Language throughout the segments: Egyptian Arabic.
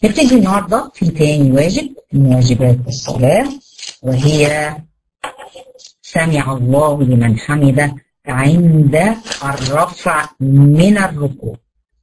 نبتدي النهارده في تاني واجب من واجبات الصلاة وهي سمع الله لمن حمده عند الرفع من الركوع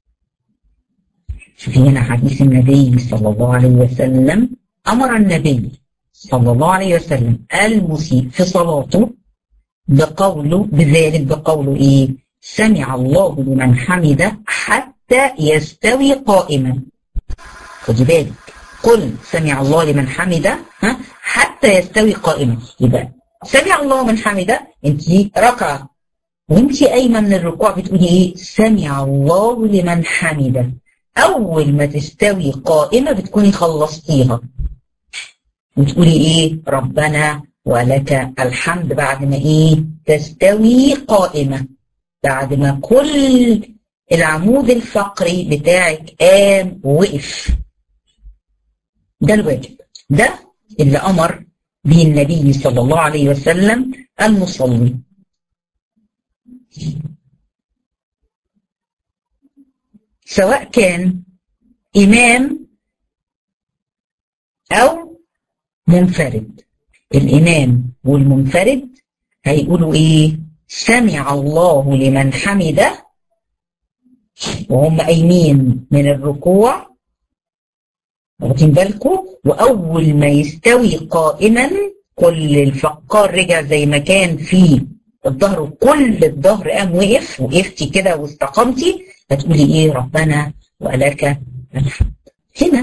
شوفي هنا حديث النبي صلى الله عليه وسلم أمر النبي صلى الله عليه وسلم المسيء في صلاته بقوله بذلك بقوله إيه سمع الله لمن حمده حتى يستوي قائما خدي بالك قل سمع الله لمن حمده ها حتى يستوي قائما يبقى سمع الله من حمده انت ركعه وانت قايمه من الركوع بتقولي ايه سمع الله لمن حمده اول ما تستوي قائمه بتكوني خلصتيها وتقولي ايه ربنا ولك الحمد بعد ما ايه تستوي قائمه بعد ما كل العمود الفقري بتاعك قام ووقف ده الواجب ده اللي امر به النبي صلى الله عليه وسلم المصلي سواء كان إمام أو منفرد الإمام والمنفرد هيقولوا إيه سمع الله لمن حمده وهم قايمين من الركوع واخدين بالكم وأول ما يستوي قائما كل الفقار رجع زي ما كان في الظهر كل الظهر قام وقف وقفتي كده واستقمتي هتقولي ايه ربنا ولك الحمد هنا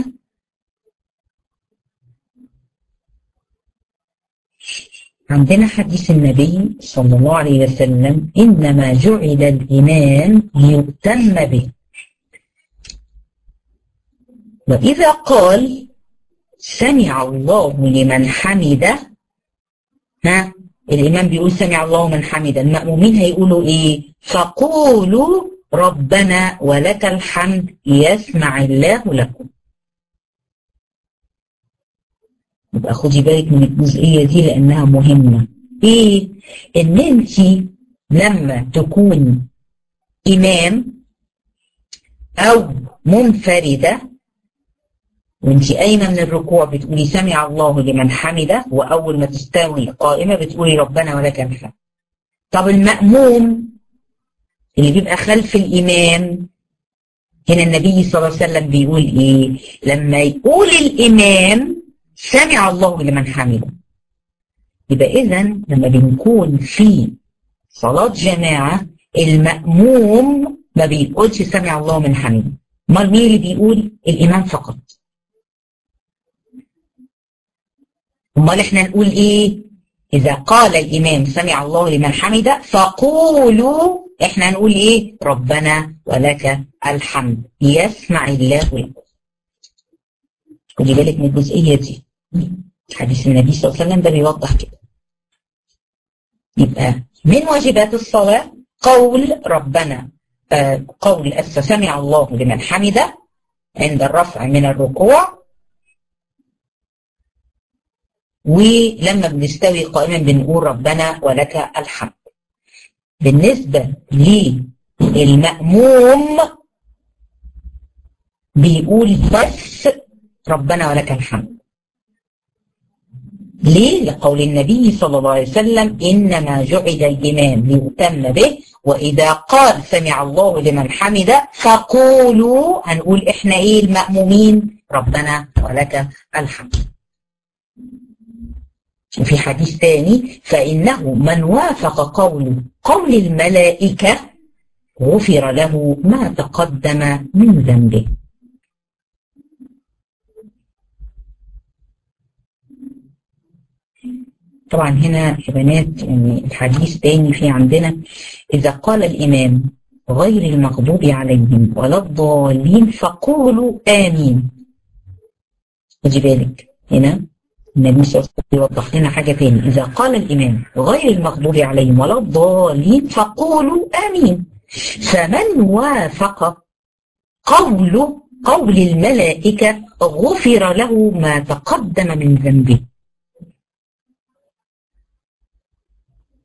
عندنا حديث النبي صلى الله عليه وسلم إنما جعل الإمام ليؤتم به وإذا قال سمع الله لمن حمده ها الإمام بيقول سمع الله من حمده المأمومين هيقولوا إيه فقولوا ربنا ولك الحمد يسمع الله لكم يبقى خدي بالك من الجزئية دي لأنها مهمة إيه إن أنت لما تكون إمام أو منفردة وانت قايمه من الركوع بتقولي سمع الله لمن حمده واول ما تستوي قائمه بتقولي ربنا ولك الحمد طب المأموم اللي بيبقى خلف الإمام هنا النبي صلى الله عليه وسلم بيقول إيه لما يقول الإمام سمع الله لمن حمده يبقى إذا لما بنكون في صلاة جماعة المأموم ما بيقولش سمع الله من حمده امال مين اللي بيقول الإمام فقط امال احنا نقول ايه اذا قال الامام سمع الله لمن حمده فقولوا احنا نقول ايه ربنا ولك الحمد يسمع الله لكم خدي بالك من الجزئيه دي حديث النبي صلى الله عليه وسلم ده بيوضح كده يبقى من واجبات الصلاه قول ربنا آه قول سمع الله لمن حمده عند الرفع من الركوع ولما بنستوي قائما بنقول ربنا ولك الحمد بالنسبة للمأموم بيقول بس ربنا ولك الحمد ليه؟ لقول النبي صلى الله عليه وسلم إنما جعل الإمام ليؤتم به وإذا قال سمع الله لمن حمده فقولوا هنقول إحنا إيه المأمومين ربنا ولك الحمد وفي حديث ثاني فإنه من وافق قول قول الملائكة غفر له ما تقدم من ذنبه طبعا هنا يا بنات يعني الحديث تاني في عندنا إذا قال الإمام غير المغضوب عليهم ولا الضالين فقولوا آمين خدي بالك هنا النبي صلى الله عليه وسلم يوضح لنا حاجة تاني إذا قال الإمام غير المغضوب عليهم ولا الضالين فقولوا آمين فمن وافق قول قول الملائكة غفر له ما تقدم من ذنبه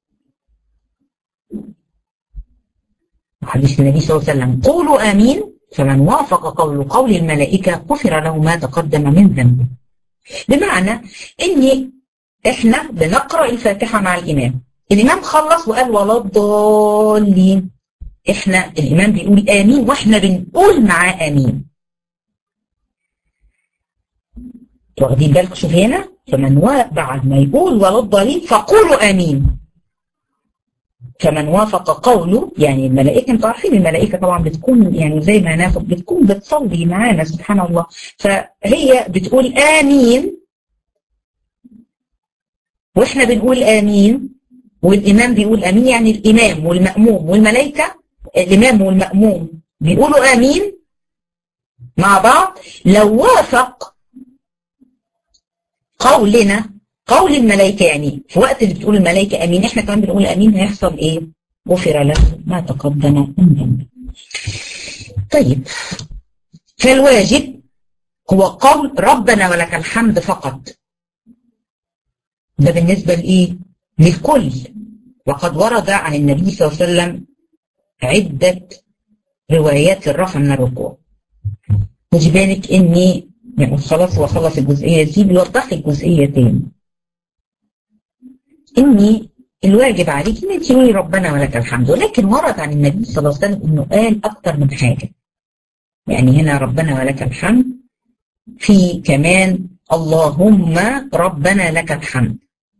حديث النبي صلى الله عليه وسلم قولوا آمين فمن وافق قول قول الملائكة غفر له ما تقدم من ذنبه بمعنى ان احنا بنقرأ الفاتحة مع الإمام الإمام خلص وقال ولا الضالين احنا الإمام بيقول آمين واحنا بنقول معاه آمين واخدين بالكم شوف هنا فمن بعد ما يقول ولا الضالين فقولوا آمين فمن وافق قوله يعني الملائكة انتوا عارفين الملائكة طبعا بتكون يعني زي ما ناخد بتكون بتصلي معانا سبحان الله فهي بتقول آمين واحنا بنقول آمين والإمام بيقول آمين يعني الإمام والمأموم والملائكة الإمام والمأموم بيقولوا آمين مع بعض لو وافق قولنا قول الملائكة يعني في وقت اللي بتقول الملائكة أمين إحنا كمان بنقول أمين هيحصل إيه غفر له ما تقدم من ذنبه طيب فالواجب هو قول ربنا ولك الحمد فقط ده بالنسبة لإيه للكل وقد ورد عن النبي صلى الله عليه وسلم عدة روايات للرفع من الركوع خدي بالك اني يعني خلاص هو خلص الجزئية دي بيوضح لك الجزئية تاني اني الواجب عليك ان انت تقولي ربنا ولك الحمد ولكن ورد عن النبي صلى الله عليه وسلم انه قال اكتر من حاجة يعني هنا ربنا ولك الحمد في كمان اللهم ربنا لك الحمد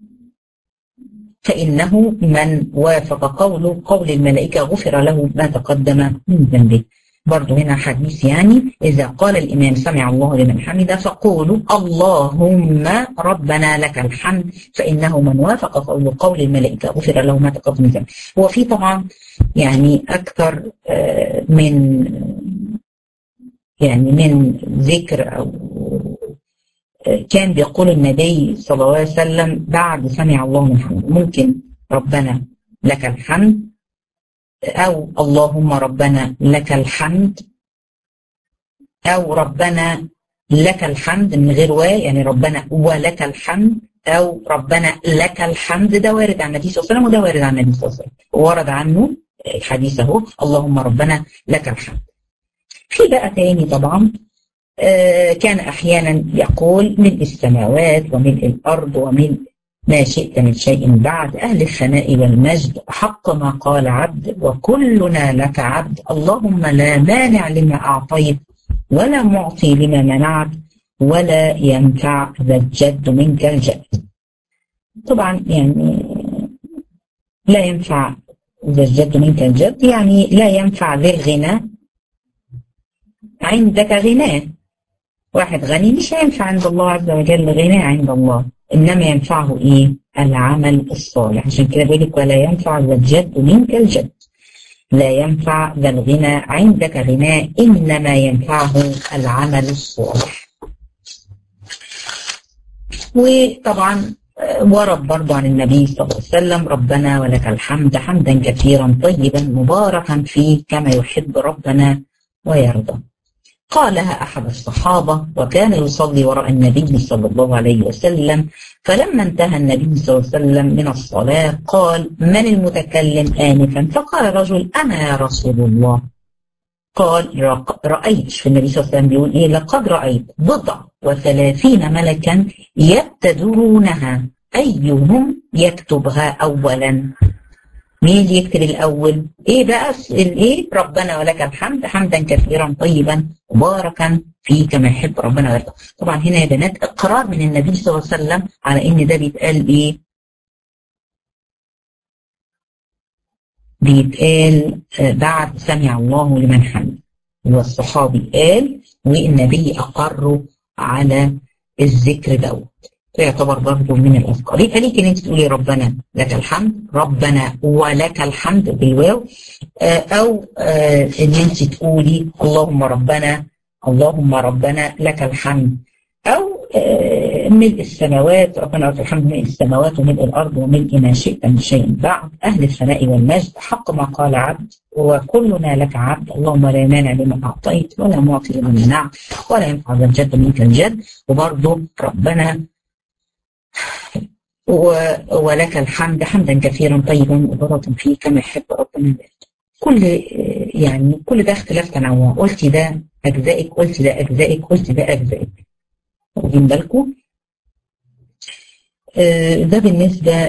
فإنه من وافق قوله قول الملائكة غفر له ما تقدم من ذنبه برضو هنا حديث يعني إذا قال الإمام سمع الله لمن حمده فقولوا اللهم ربنا لك الحمد فإنه من وافق قول قول الملائكة غفر له ما تقدم من ذنبه هو في طبعا يعني أكثر من يعني من ذكر أو كان بيقول النبي صلى الله عليه وسلم بعد سمع الله من حمده ممكن ربنا لك الحمد أو اللهم ربنا لك الحمد أو ربنا لك الحمد من غير و يعني ربنا ولك الحمد أو ربنا لك الحمد ده وارد عن النبي صلى الله عليه وسلم وده وارد عن النبي صلى الله عليه وسلم ورد عنه الحديث اهو اللهم ربنا لك الحمد في بقى تاني طبعا آه كان أحيانا يقول ملء السماوات وملء الأرض وملء ما شئت من شيء بعد أهل الثناء والمجد حق ما قال عبد وكلنا لك عبد اللهم لا مانع لما أعطيت ولا معطي لما منعت ولا ينفع ذا الجد منك الجد طبعا يعني لا ينفع ذا الجد منك الجد يعني لا ينفع ذي الغنى عندك غناه واحد غني مش هينفع عند الله عز وجل غناه عند الله إنما ينفعه إيه العمل الصالح عشان كده بيقول لك ولا ينفع ذا الجد منك الجد لا ينفع ذا الغنى عندك غناء إنما ينفعه العمل الصالح وطبعا ورد برضو عن النبي صلى الله عليه وسلم ربنا ولك الحمد حمدا كثيرا طيبا مباركا فيه كما يحب ربنا ويرضى قالها أحد الصحابة وكان يصلي وراء النبي صلى الله عليه وسلم فلما انتهى النبي صلى الله عليه وسلم من الصلاة قال من المتكلم آنفا فقال رجل أنا يا رسول الله قال رأيت في النبي صلى الله عليه وسلم بيقول إيه لقد رأيت بضع وثلاثين ملكا يبتدرونها أيهم يكتبها أولا مين اللي يكتب الأول إيه بقى الإيه ربنا ولك الحمد حمدا كثيرا طيبا مباركا فيه كما يحب ربنا ويرضى طبعا هنا يا بنات إقرار من النبي صلى الله عليه وسلم على إن ده بيتقال إيه بيتقال بعد سمع الله لمن حمد والصحابي قال والنبي أقروا على الذكر دوت يعتبر برضه من الأذكار يبقى ليك ان انت تقولي ربنا لك الحمد ربنا ولك الحمد بالواو او ان انت تقولي اللهم ربنا اللهم ربنا لك الحمد او ملء السماوات ربنا لك الحمد ملء السماوات وملء الارض وملء ما شئت من شيء بعد اهل الثناء والمجد حق ما قال عبد وكلنا لك عبد اللهم لا مانع لما اعطيت ولا معطي لما منعت ولا ينفع ذا الجد منك الجد وبرضه ربنا ولك الحمد حمدا كثيرا طيبا مباركا فيه كما يحب ربنا ذلك كل يعني كل ده اختلاف تنوع قلت ده أجزائك قلت ده أجزائك قلت ده أجزائك واخدين بالكم ده بالنسبة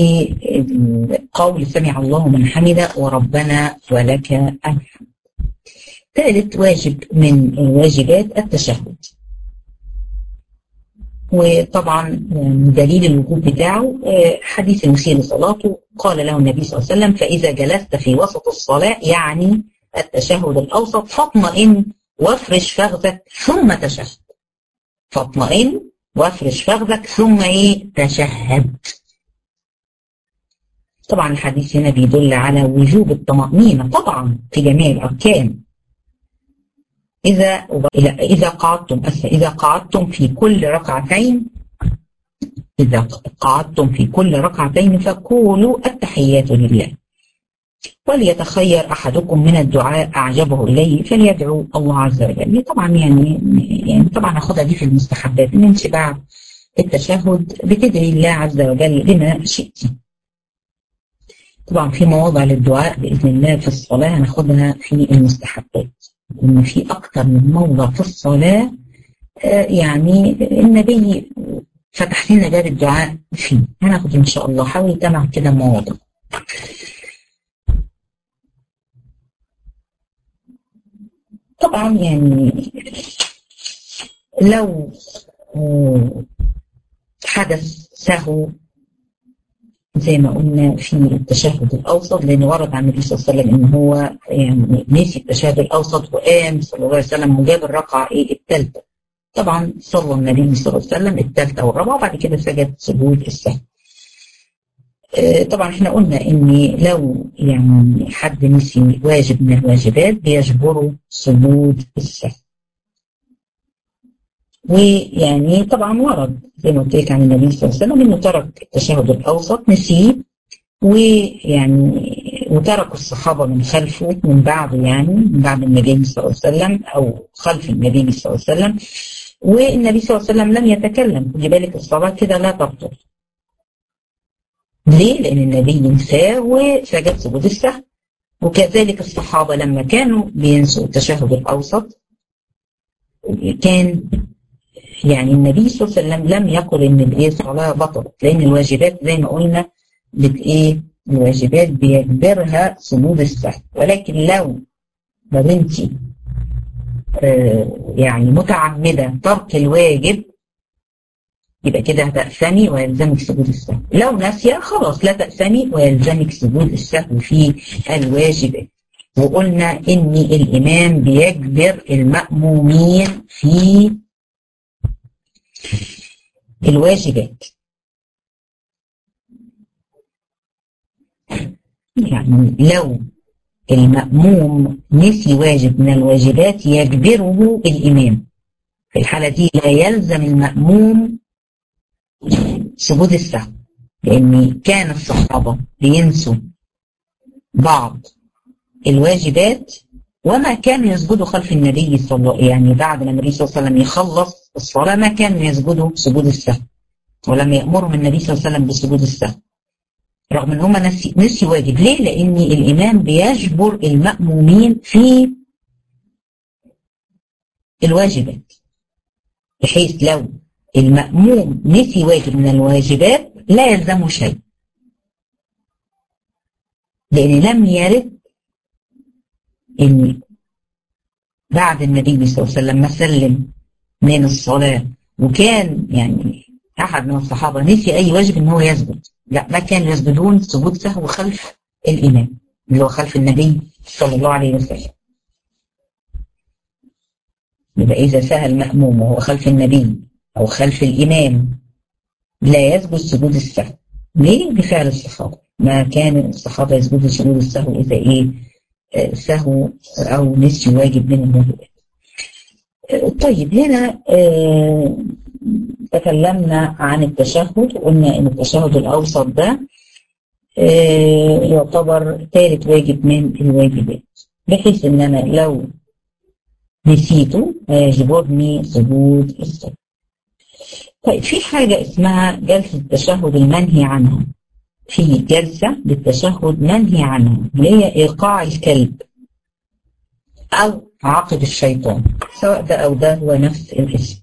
لقول سمع الله من حمده وربنا ولك الحمد ثالث واجب من واجبات التشهد وطبعا دليل الوجوب بتاعه حديث المسيء لصلاته قال له النبي صلى الله عليه وسلم فإذا جلست في وسط الصلاة يعني التشهد الأوسط فاطمئن وافرش فخذك ثم تشهد فاطمئن وافرش فخذك ثم ايه تشهد طبعا الحديث هنا بيدل على وجوب الطمأنينة طبعا في جميع الأركان إذا إذا قعدتم إذا قعدتم في كل ركعتين إذا قعدتم في كل ركعتين فقولوا التحيات لله وليتخير أحدكم من الدعاء أعجبه إليه فليدعو الله عز وجل طبعا يعني يعني طبعا أخذها دي في المستحبات إن أنت بعد التشهد بتدعي الله عز وجل بما شئت طبعا في مواضع للدعاء بإذن الله في الصلاة هناخدها في المستحبات إن في أكثر من موضع في الصلاة يعني النبي فتح لنا باب الدعاء فيه هناخد إن شاء الله حوالي تمام كده مواضع طبعا يعني لو حدث سهو زي ما قلنا في التشهد الاوسط لان ورد عن النبي صلى الله عليه وسلم ان هو يعني نسي التشهد الاوسط وقام صلى الله عليه وسلم وجاب الركعه ايه الثالثه طبعا صلى النبي صلى الله عليه وسلم الثالثه والرابعه وبعد كده سجد سجود السهو طبعا احنا قلنا ان لو يعني حد نسي واجب من الواجبات بيجبره سجود السهو ويعني طبعا ورد زي ما قلت لك عن النبي صلى الله عليه وسلم انه ترك التشهد الاوسط نسيه ويعني وترك الصحابه من خلفه من بعده يعني من بعد النبي صلى الله عليه وسلم او خلف النبي صلى الله عليه وسلم والنبي صلى الله عليه وسلم لم يتكلم خدي بالك الصلاه كده لا تبطل ليه؟ لأن النبي نساه وسجد سجود السهو وكذلك الصحابة لما كانوا بينسوا التشهد الأوسط كان يعني النبي صلى الله عليه وسلم لم يقل إن الإيه الصلاة بطلت لأن الواجبات زي ما قلنا بت إيه الواجبات بيجبرها سجود السهو ولكن لو ما بنتي آه يعني متعمدة ترك الواجب يبقى كده هتأثمي ويلزمك سجود السهو لو ناسية خلاص لا تأثمي ويلزمك سجود السهو في الواجبات وقلنا ان الامام بيجبر المأمومين في الواجبات يعني لو المأموم نسي واجب من الواجبات يجبره الإمام في الحالة دي لا يلزم المأموم سجود السهو لأن كان الصحابة بينسوا بعض الواجبات وما كانوا يسجدوا خلف النبي صلى الله يعني بعد ما النبي صلى الله عليه وسلم يخلص الصلاة ما كانوا يسجدوا سجود السهو ولم يأمرهم النبي صلى الله عليه وسلم بسجود السهو رغم ان هم نسي, نسي واجب ليه لان الامام بيجبر المأمومين في الواجبات بحيث لو المأموم نسي واجب من الواجبات لا يلزمه شيء لأن لم يرد إن بعد النبي صلى الله عليه وسلم ما سلم من الصلاة وكان يعني أحد من الصحابة نسي أي واجب إن هو يسجد لا ما كانوا يسجدون سجود سهو خلف الإمام اللي هو خلف النبي صلى الله عليه وسلم يبقى إذا سهى المأموم وهو خلف النبي أو خلف الإمام لا يسجد سجود السهو ليه؟ بفعل الصحابة ما كان الصحابة يسجدوا سجود السهو إذا إيه آه سهو أو نسي واجب من الواجبات آه طيب هنا آه تكلمنا عن التشهد وقلنا ان التشهد الاوسط ده يعتبر ثالث واجب من الواجبات بحيث ان انا لو نسيته يجبرني سجود السهو طيب في حاجة اسمها جلسة التشهد المنهي عنها في جلسة للتشهد منهي عنها اللي هي إيقاع الكلب أو عقب الشيطان سواء ده أو ده هو نفس الاسم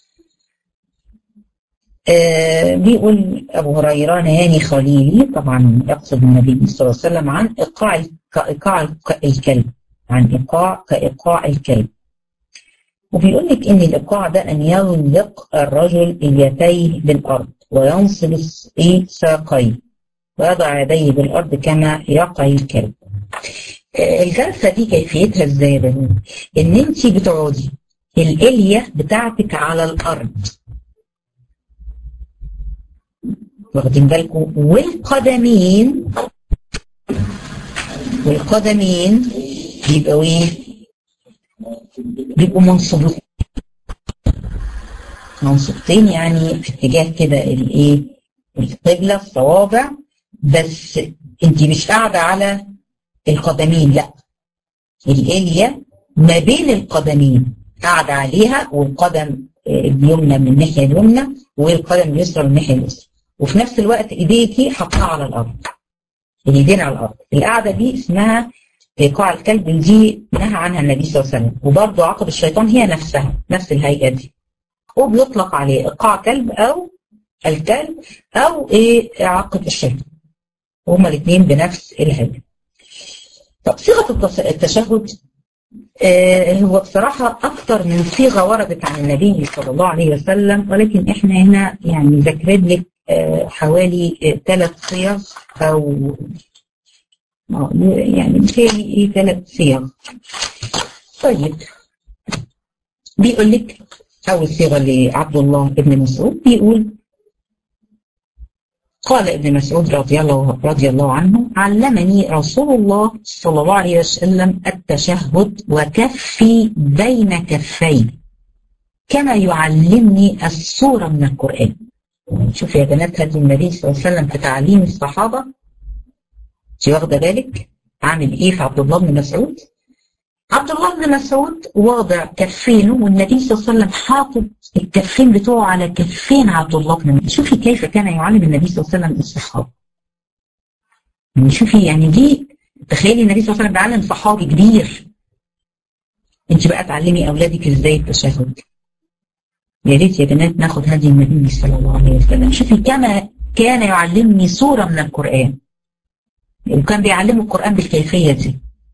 آه بيقول أبو هريرة نهاني خليلي طبعا يقصد النبي صلى الله عليه وسلم عن إيقاع كإيقاع الكلب عن إيقاع كإيقاع الكلب وبيقول لك إن الإيقاع ده أن يلق الرجل اليتيه بالأرض وينصب ساقيه ويضع يديه بالأرض كما يقع الكلب الجلسة دي كيفيتها ازاي يا ان انت بتقعدي الالية بتاعتك على الارض واخدين بالكم والقدمين والقدمين بيبقوا ايه بيبقوا منصوبين منصوبتين يعني في اتجاه كده الايه القبلة الصوابع بس انت مش قاعدة على القدمين لا الالية ما بين القدمين قاعدة عليها والقدم اليمنى من الناحية اليمنى والقدم اليسرى من الناحية اليسرى وفي نفس الوقت ايديكي حطها على الارض الايدين على الارض القعدة دي اسمها ايقاع الكلب دي نهى عنها النبي صلى الله عليه وسلم وبرضه عقب الشيطان هي نفسها نفس الهيئة دي وبيطلق عليه ايقاع كلب او الكلب او ايه عقب الشيطان هما الاثنين بنفس الهيئة طب صيغة التشهد آه هو بصراحة أكثر من صيغة وردت عن النبي صلى الله عليه وسلم ولكن إحنا هنا يعني ذكرت لك آه حوالي ثلاث آه صيغ أو يعني مثالي إيه ثلاث صيغ طيب بيقول لك أول صيغة لعبد الله بن مسعود بيقول قال ابن مسعود رضي الله رضي الله عنه علمني رسول الله صلى الله عليه وسلم التشهد وكفي بين كفي كما يعلمني السورة من القرآن شوف يا بنات هدي النبي صلى الله عليه وسلم في تعليم الصحابة انت واخده بالك عامل ايه في عبد الله بن مسعود عبد الله بن مسعود واضع كفينه والنبي صلى الله عليه وسلم حاطط الكفين بتوعه على كفين عبد الله بن مسعود شوفي كيف كان يعلم النبي صلى الله عليه وسلم الصحابه يعني شوفي يعني دي تخيلي النبي صلى الله عليه وسلم بيعلم صحابي كبير انت بقى تعلمي اولادك ازاي التشهد يا ريت يا بنات ناخد هدي النبي صلى الله عليه وسلم شوفي كما كان يعلمني سوره من القران وكان بيعلمه القران بالكيفيه دي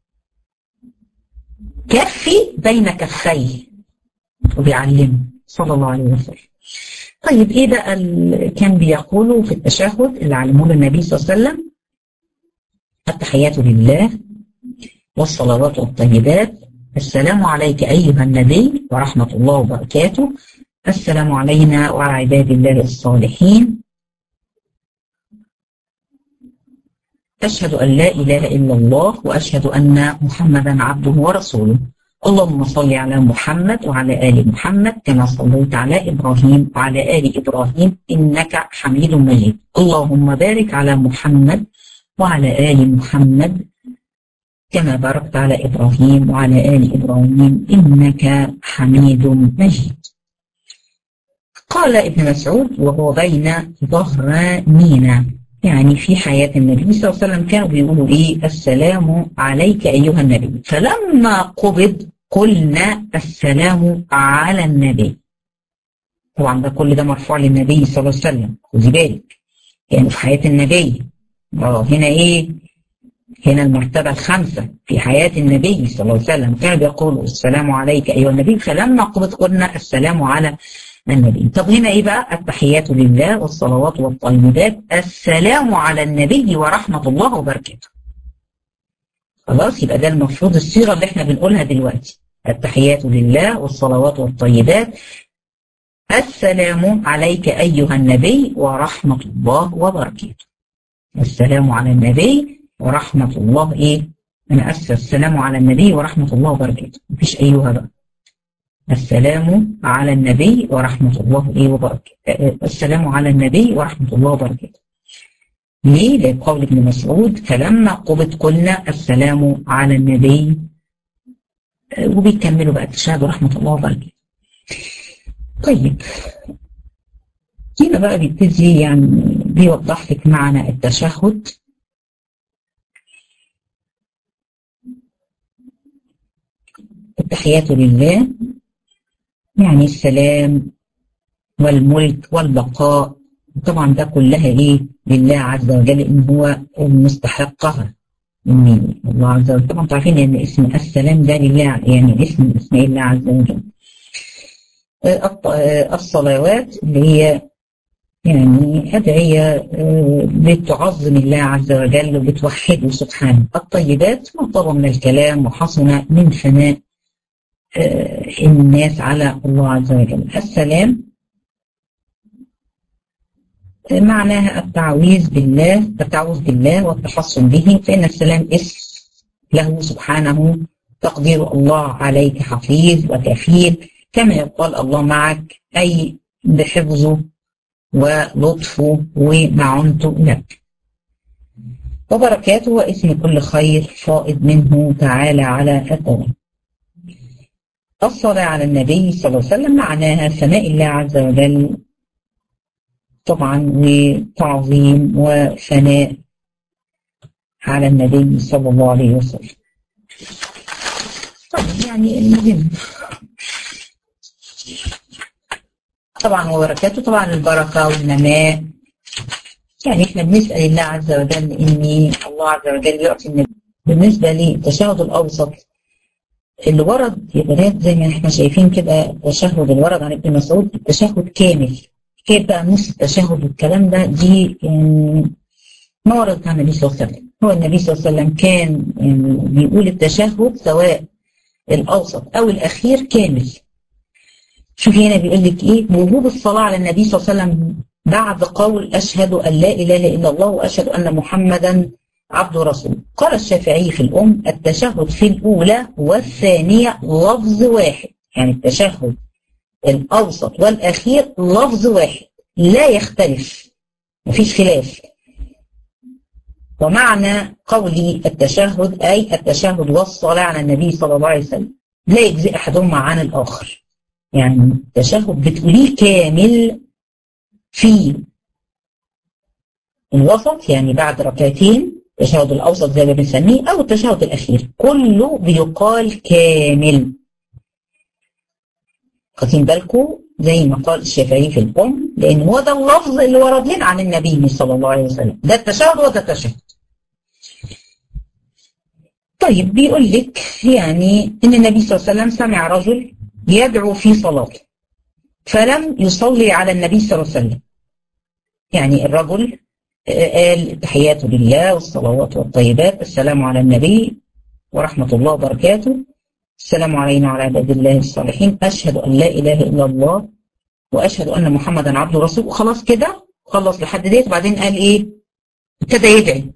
كفي بين كفيه وبيعلمه صلى الله عليه وسلم طيب ايه بقى اللي كان بيقوله في التشهد اللي علموه النبي صلى الله عليه وسلم التحيات لله والصلوات والطيبات السلام عليك ايها النبي ورحمه الله وبركاته السلام علينا وعلى عباد الله الصالحين أشهد أن لا إله إلا الله وأشهد أن محمدا عبده ورسوله اللهم صل على محمد وعلى آل محمد كما صليت على إبراهيم وعلى آل إبراهيم إنك حميد مجيد اللهم بارك على محمد وعلى آل محمد كما باركت على إبراهيم وعلى آل إبراهيم إنك حميد مجيد قال ابن مسعود وهو بين ظهرانينا يعني في حياة النبي صلى الله عليه وسلم كانوا بيقولوا إيه السلام عليك أيها النبي فلما قبض قلنا السلام على النبي طبعا ده كل ده مرفوع للنبي صلى الله عليه وسلم خدي بالك يعني في حياة النبي اه هنا ايه هنا المرتبة الخامسة في حياة النبي صلى الله عليه وسلم كانوا بيقولوا السلام عليك أيها النبي فلما قبض قلنا السلام على النبي طب هنا ايه بقى التحيات لله والصلوات والطيبات السلام على النبي ورحمة الله وبركاته خلاص يبقى ده المفروض الصيغة اللي احنا بنقولها دلوقتي التحيات لله والصلوات والطيبات السلام عليك أيها النبي ورحمة الله وبركاته السلام على النبي ورحمة الله ايه انا اسف السلام على النبي ورحمة الله وبركاته مفيش ايها بقى السلام على النبي ورحمة الله إيه وبركاته السلام على النبي ورحمة الله وبركاته ليه؟ لقول ابن مسعود فلما قبض قلنا السلام على النبي وبيكملوا بقى التشهد ورحمة الله وبركاته طيب هنا بقى بيبتدي يعني بيوضح لك معنى التشهد التحيات لله يعني السلام والملك والبقاء طبعا ده كلها ايه لله عز وجل ان هو المستحقها من الله عز وجل طبعا تعرفين ان اسم السلام ده لله يعني اسم اسم الله عز وجل الصلوات اللي هي يعني أدعية بتعظم الله عز وجل وبتوحده سبحانه الطيبات ما طاب من الكلام وحصن من ثناء الناس على الله عز وجل السلام معناها التعويذ بالله التعوذ بالله والتحصن به فإن السلام اسم له سبحانه تقدير الله عليك حفيظ وكفيل كما يقال الله معك أي بحفظه ولطفه ومعنته لك وبركاته واسم كل خير فائض منه تعالى على الدوام الصلاة على النبي صلى الله عليه وسلم معناها ثناء الله عز وجل طبعا وتعظيم وثناء على النبي صلى الله عليه وسلم طبعا يعني المهم طبعا وبركاته طبعا البركة والنماء يعني احنا بنسأل الله عز وجل ان الله عز وجل يعطي النبي بالنسبة للتشهد الأوسط اللي ورد يا بنات زي ما احنا شايفين كده التشهد اللي ورد عن ابن مسعود التشهد كامل كيف بقى نص التشهد والكلام ده دي يعني ما ورد عن النبي صلى الله عليه وسلم هو النبي صلى الله عليه وسلم كان يعني بيقول التشهد سواء الأوسط أو الأخير كامل شوفي هنا بيقول لك ايه وجوب الصلاة على النبي صلى الله عليه وسلم بعد قول أشهد أن لا إله إلا الله وأشهد أن محمدا عبد رسول قال الشافعي في الأم التشهد في الأولى والثانية لفظ واحد يعني التشهد الأوسط والأخير لفظ واحد لا يختلف مفيش خلاف ومعنى قولي التشهد أي التشهد والصلاة على النبي صلى الله عليه وسلم لا يجزئ أحدهما عن الآخر يعني التشهد بتقوليه كامل في الوسط يعني بعد ركعتين التشهد الأوسط زي ما بنسميه أو التشهد الأخير كله بيقال كامل واخدين بالكم زي ما قال الشافعي في الأم لأن هو ده اللفظ اللي ورد لنا عن النبي صلى الله عليه وسلم ده التشهد وده التشهد طيب بيقول لك يعني ان النبي صلى الله عليه وسلم سمع رجل يدعو في صلاته فلم يصلي على النبي صلى الله عليه وسلم يعني الرجل قال تحيات لله والصلوات والطيبات السلام على النبي ورحمة الله وبركاته السلام علينا وعلى عباد الله الصالحين أشهد أن لا إله إلا الله وأشهد أن محمدا عبده ورسوله وخلاص كده خلص لحد ديت وبعدين قال إيه ابتدى يدعي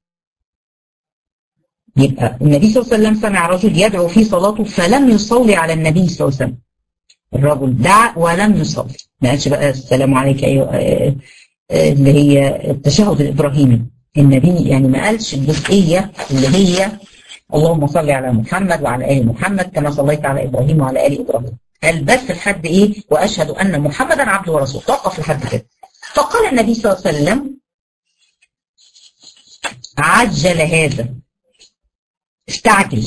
يبقى النبي صلى الله عليه وسلم سمع رجل يدعو في صلاته فلم يصلي على النبي صلى الله عليه وسلم الرجل دعا ولم يصلي ما قالش بقى السلام عليك أيوة اللي هي التشهد الإبراهيمي النبي يعني ما قالش الجزئية اللي هي اللهم صل على محمد وعلى آل محمد كما صليت على إبراهيم وعلى آل إبراهيم قال بس لحد إيه وأشهد أن محمدا عبده ورسوله توقف لحد كده فقال النبي صلى الله عليه وسلم عجل هذا استعجل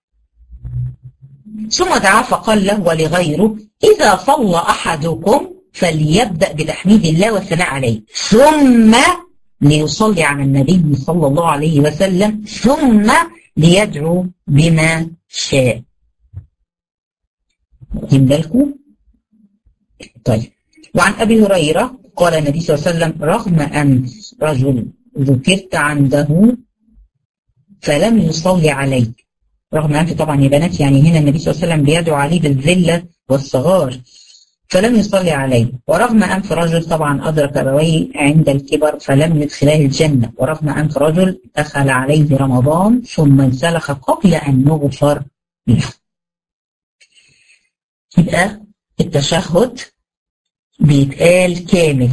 ثم دعا فقال له ولغيره إذا صلى أحدكم فليبدأ بتحميد الله والثناء عليه ثم ليصلي على النبي صلى الله عليه وسلم ثم ليدعو بما شاء واخدين بالكم طيب وعن أبي هريرة قال النبي صلى الله عليه وسلم رغم أن رجل ذكرت عنده فلم يصلي عليك رغم أنت طبعا يا بنات يعني هنا النبي صلى الله عليه وسلم بيدعو عليه بالذلة والصغار فلم يصلي عليه ورغم أنف رجل طبعا أدرك أبويه عند الكبر فلم يدخلاه الجنة ورغم أنف رجل دخل عليه رمضان ثم انسلخ قبل أن يغفر له يبقى التشهد بيتقال كامل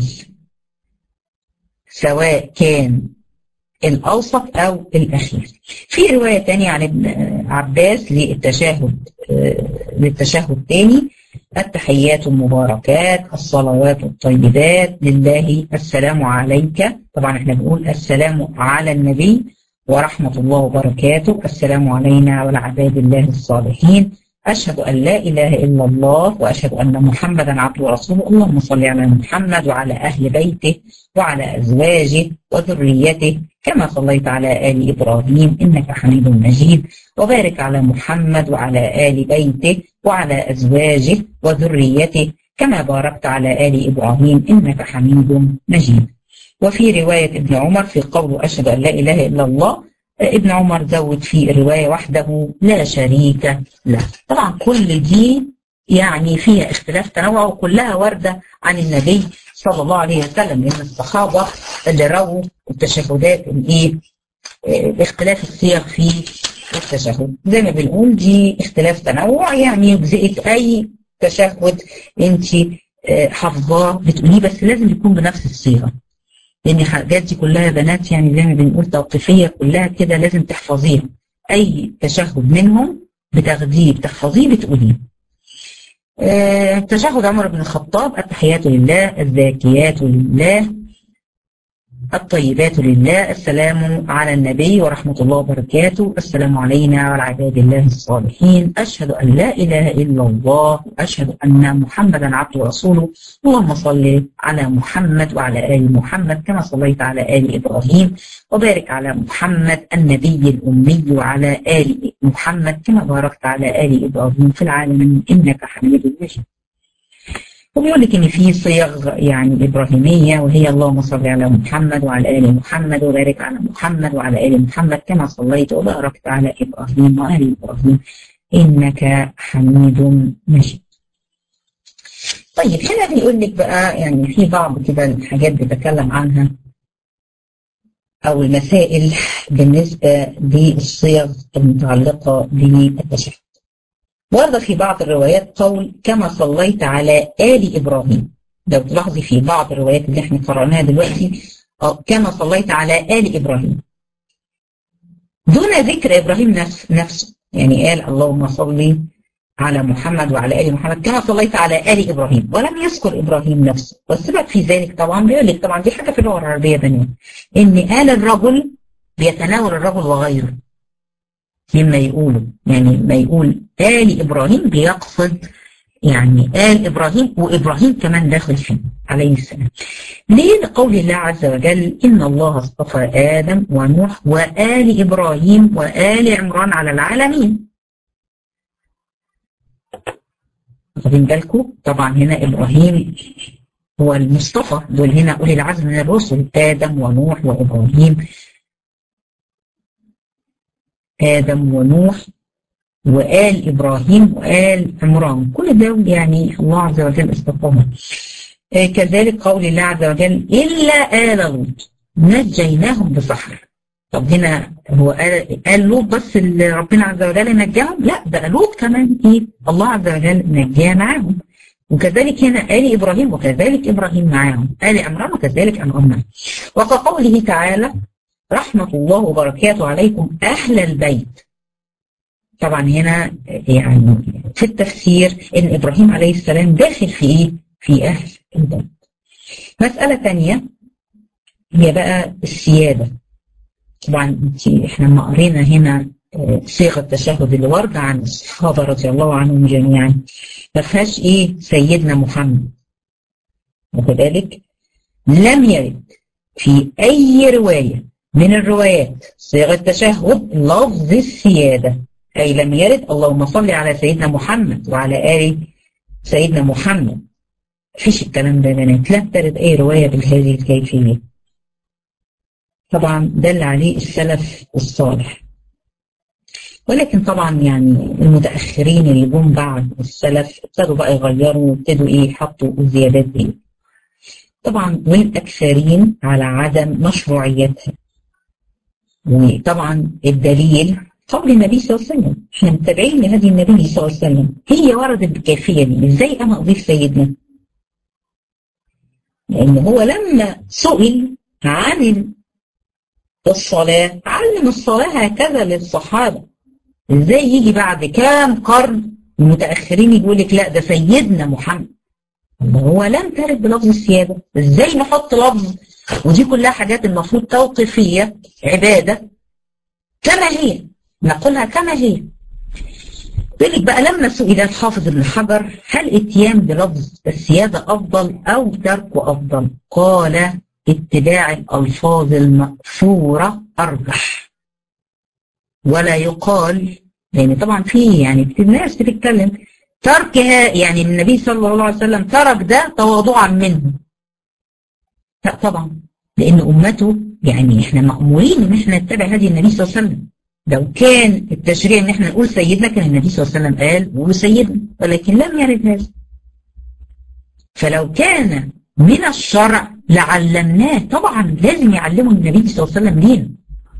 سواء كان الأوسط أو الأخير في رواية تانية عن ابن عباس للتشهد للتشهد الثاني التحيات المباركات الصلوات الطيبات لله السلام عليك طبعا احنا بنقول السلام على النبي ورحمة الله وبركاته السلام علينا وعلى عباد الله الصالحين أشهد أن لا إله إلا الله وأشهد أن محمدا عبده ورسوله اللهم صل على محمد وعلى أهل بيته وعلى أزواجه وذريته كما صليت على آل إبراهيم إنك حميد مجيد وبارك على محمد وعلى آل بيته وعلى أزواجه وذريته كما باركت على آل إبراهيم إنك حميد مجيد وفي رواية ابن عمر في قول أشهد أن لا إله إلا الله ابن عمر زود في الرواية وحده لا شريك له طبعا كل دي يعني فيها اختلاف تنوع وكلها واردة عن النبي صلى الله عليه وسلم لأن الصحابة اللي رووا التشهدات الايه اختلاف الصيغ في التشهد زي ما بنقول دي اختلاف تنوع يعني يجزئك أي تشهد انت حافظاه بتقوليه بس لازم يكون بنفس الصيغه لان الحاجات دي كلها بنات يعني زي ما بنقول توقيفيه كلها كده لازم تحفظيها اي تشهد منهم بتاخديه بتحفظيه بتقوليه أه تشهد عمر بن الخطاب التحيات لله الزاكيات لله الطيبات لله السلام على النبي ورحمة الله وبركاته السلام علينا وعلى عباد الله الصالحين أشهد أن لا إله إلا الله وأشهد أن محمدا عبده ورسوله اللهم صل على محمد وعلى آل محمد كما صليت على آل إبراهيم وبارك على محمد النبي الأمي وعلى آل محمد كما باركت على آل إبراهيم في العالمين إنك حميد مجيد وبيقول لك ان في صيغ يعني ابراهيميه وهي اللهم صل على محمد وعلى ال محمد وبارك على محمد وعلى ال محمد كما صليت وباركت على ابراهيم وال ابراهيم انك حميد مجيد. طيب هنا بيقول لك بقى يعني في بعض كده الحاجات بتكلم عنها او المسائل بالنسبه للصيغ المتعلقه بالتشهد. ورد في بعض الروايات قول كما صليت على آل إبراهيم لو تلاحظي في بعض الروايات اللي احنا قرأناها دلوقتي كما صليت على آل إبراهيم دون ذكر إبراهيم نفس نفسه يعني قال اللهم صل على محمد وعلى آل محمد كما صليت على آل إبراهيم ولم يذكر إبراهيم نفسه والسبب في ذلك طبعا بيقول لك طبعا دي حاجة في اللغة العربية بنات إن آل الرجل بيتناول الرجل وغيره مما يقوله يعني ما يقول آل إبراهيم بيقصد يعني آل إبراهيم وإبراهيم كمان داخل فيه عليه السلام ليه لقول الله عز وجل إن الله اصطفى آدم ونوح وآل إبراهيم وآل عمران على العالمين واخدين بالكم طبعا هنا إبراهيم هو المصطفى دول هنا أولي العزم من الرسل آدم ونوح وإبراهيم آدم ونوح وآل إبراهيم وآل عمران كل ده يعني الله عز وجل اصطفاهم آه كذلك قول الله عز وجل إلا آل لوط نجيناهم بسحر طب هنا هو قال, قال لوط بس اللي ربنا عز وجل نجاهم لا ده لوط كمان ايه الله عز وجل نجاه معاهم وكذلك هنا آل إبراهيم وكذلك إبراهيم معاهم آل عمران وكذلك عمران معاهم وكقوله تعالى رحمة الله وبركاته عليكم أهل البيت طبعا هنا يعني في التفسير ان ابراهيم عليه السلام داخل في ايه؟ في اهل البيت. مسألة ثانية هي بقى السيادة. طبعا احنا لما قرينا هنا صيغة التشهد اللي واردة عن الصحابة رضي الله عنهم جميعا ما فيهاش ايه سيدنا محمد. وكذلك لم يرد في أي رواية من الروايات صيغة التشهد لفظ السيادة أي لم يرد اللهم صل على سيدنا محمد وعلى آل سيدنا محمد فيش الكلام ده بنات لا ترد أي رواية بهذه الكيفية طبعا دل عليه السلف الصالح ولكن طبعا يعني المتأخرين اللي جم بعد السلف ابتدوا بقى يغيروا وابتدوا ايه يحطوا الزيادات دي طبعا والأكثرين على عدم مشروعيتها وطبعا الدليل قول النبي صلى الله عليه وسلم احنا متابعين لهدي النبي صلى الله عليه وسلم هي وردت بالكيفيه دي ازاي انا اضيف سيدنا لان هو لما سئل عن الصلاه علم الصلاه هكذا للصحابه ازاي يجي بعد كام قرن المتاخرين يقول لك لا ده سيدنا محمد هو لم ترد بلفظ السياده ازاي نحط لفظ ودي كلها حاجات المفروض توقيفيه عباده كما هي نقولها كما هي يقول لك بقى لما سئل الحافظ ابن حجر هل اتيان بلفظ السيادة أفضل أو تركه أفضل قال اتباع الألفاظ المأثورة أرجح ولا يقال لأن طبعا في يعني كتير ناس بتتكلم تركها يعني النبي صلى الله عليه وسلم ترك ده تواضعا منه لا طبعا لأن أمته يعني احنا مأمورين ان احنا نتبع هدي النبي صلى الله عليه وسلم لو كان التشريع ان احنا نقول سيدنا كان النبي صلى الله عليه وسلم قال قولوا سيدنا ولكن لم يرد هذا فلو كان من الشرع لعلمناه طبعا لازم يعلمه النبي صلى الله عليه وسلم لينا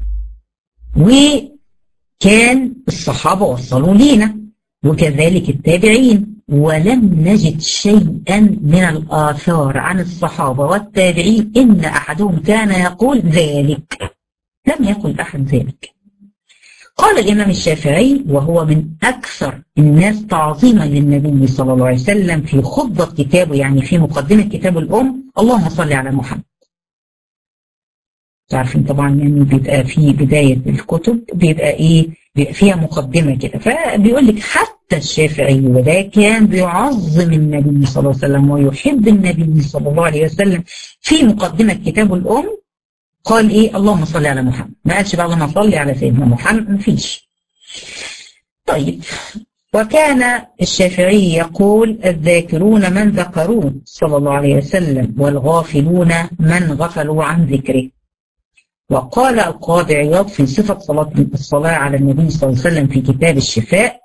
وكان الصحابة وصلوا لينا وكذلك التابعين ولم نجد شيئا من الآثار عن الصحابة والتابعين إن أحدهم كان يقول ذلك لم يقل أحد ذلك قال الإمام الشافعي وهو من أكثر الناس تعظيما للنبي صلى الله عليه وسلم في خطبة كتابه يعني في مقدمة كتاب الأم اللهم صل على محمد تعرفين طبعا يعني بيبقى في بداية الكتب بيبقى إيه بيبقى فيها مقدمة كده فبيقول لك حتى الشافعي وده كان بيعظم النبي صلى الله عليه وسلم ويحب النبي صلى الله عليه وسلم في مقدمة كتاب الأم قال ايه اللهم صل على محمد ما قالش بقى اللهم صل على سيدنا محمد مفيش طيب وكان الشافعي يقول الذاكرون من ذكروه صلى الله عليه وسلم والغافلون من غفلوا عن ذكره وقال القاضي عياض في صفة صلاة الصلاة على النبي صلى الله عليه وسلم في كتاب الشفاء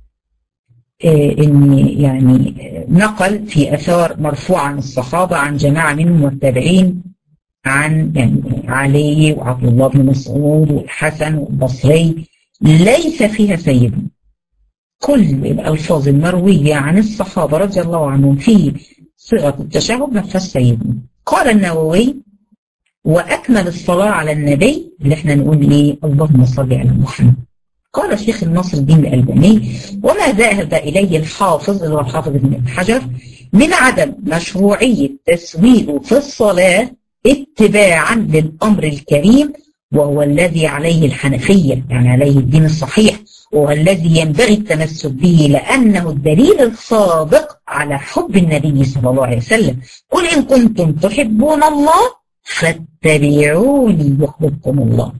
إيه ان يعني نقل في اثار مرفوعه عن الصحابه عن جماعه منهم والتابعين عن يعني علي وعبد الله بن مسعود والحسن والبصري ليس فيها سيدنا كل الألفاظ المروية عن الصحابة رضي الله عنهم في صيغة التشهد ما فيهاش سيدنا قال النووي وأكمل الصلاة على النبي اللي احنا نقول ايه اللهم صل على محمد قال الشيخ الناصر الدين الألباني وما ذهب إليه الحافظ اللي هو الحافظ ابن حجر من عدم مشروعية تسويده في الصلاة اتباعا للأمر الكريم وهو الذي عليه الحنفية يعني عليه الدين الصحيح وهو الذي ينبغي التمسك به لأنه الدليل الصادق على حب النبي صلى الله عليه وسلم قل إن كنتم تحبون الله فاتبعوني يحببكم الله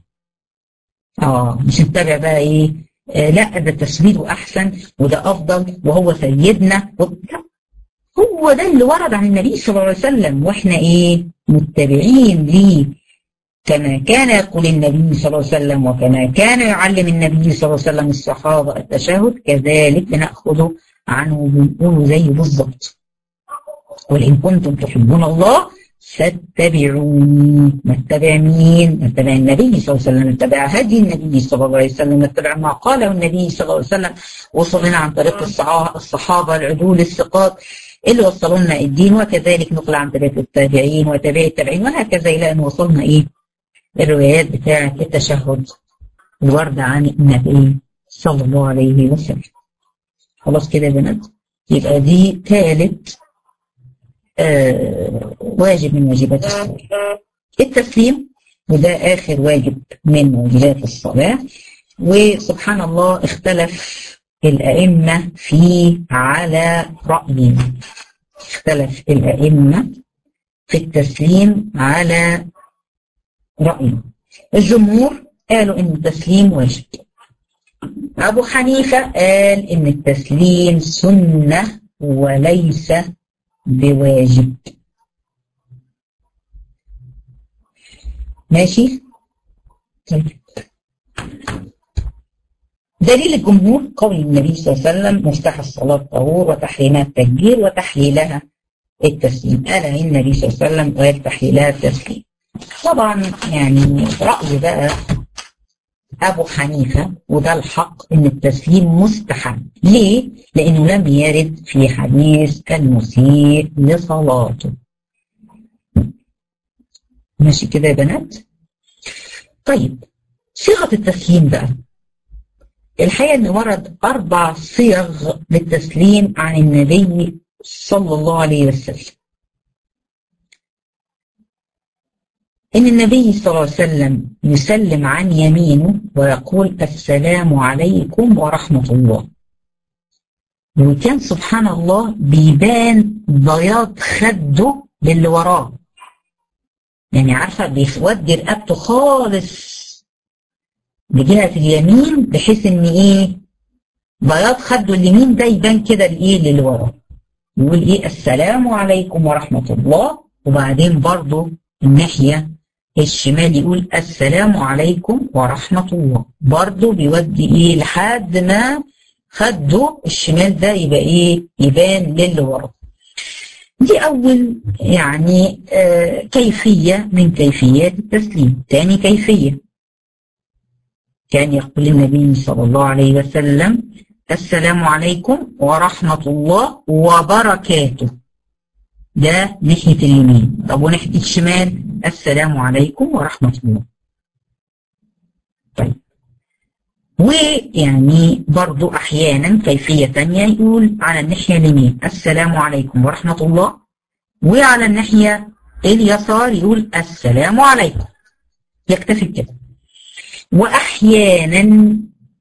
آه مش نتبع بقى إيه آه لا ده تسويده أحسن وده أفضل وهو سيدنا و... هو ده اللي ورد عن النبي صلى الله عليه وسلم واحنا ايه متبعين ليه كما كان يقول النبي صلى الله عليه وسلم وكما كان يعلم النبي صلى الله عليه وسلم الصحابة التشهد كذلك بنأخذه عنه بنقوله زيه بالظبط قل إن كنتم تحبون الله فاتبعوني نتبع مين؟ نتبع النبي صلى الله عليه وسلم نتبع هدي النبي صلى الله عليه وسلم نتبع ما قاله النبي صلى الله عليه وسلم وصلنا عن طريق الصحابة العدول الثقات اللي وصلوا لنا الدين وكذلك نقل عن طريق التابعين وتابع التابعين وهكذا الى ان وصلنا ايه الروايات بتاعه التشهد الوردة عن النبي صلى الله عليه وسلم خلاص كده يا بنات يبقى دي ثالث آه واجب من واجبات الصلاة التسليم وده آخر واجب من واجبات الصلاة وسبحان الله اختلف الأئمة فيه على رأي اختلف الأئمة في التسليم على رأي الجمهور قالوا إن التسليم واجب أبو حنيفة قال إن التسليم سنة وليس بواجب ماشي طيب دليل الجمهور قول النبي صلى الله عليه وسلم مفتاح الصلاة طهور وتحريمها التكبير وتحليلها التسليم قال النبي صلى الله عليه وسلم قال تحليلها التسليم طبعا يعني رأي بقى أبو حنيفة وده الحق إن التسليم مستحب ليه؟ لأنه لم يرد في حديث المسيء لصلاته ماشي كده يا بنات؟ طيب صيغة التسليم بقى الحقيقة ان ورد اربع صيغ للتسليم عن النبي صلى الله عليه وسلم ان النبي صلى الله عليه وسلم يسلم عن يمينه ويقول السلام عليكم ورحمة الله وكان سبحان الله بيبان بياض خده للي وراه يعني عارفة بيودي رقبته خالص بجهة اليمين بحيث ان ايه بياض خده اليمين ده يبان كده الايه للي وراه يقول ايه السلام عليكم ورحمة الله وبعدين برضو الناحية الشمال يقول السلام عليكم ورحمة الله برضو بيودي ايه لحد ما خده الشمال ده يبقى ايه يبان للي وراه دي أول يعني آه كيفية من كيفيات التسليم تاني كيفية كان يقول النبي صلى الله عليه وسلم السلام عليكم ورحمة الله وبركاته ده ناحية اليمين طب وناحية الشمال السلام عليكم ورحمة الله طيب ويعني برضو أحيانا كيفية تانية يقول على الناحية اليمين السلام عليكم ورحمة الله وعلى الناحية اليسار يقول السلام عليكم يكتفي بكده وأحيانا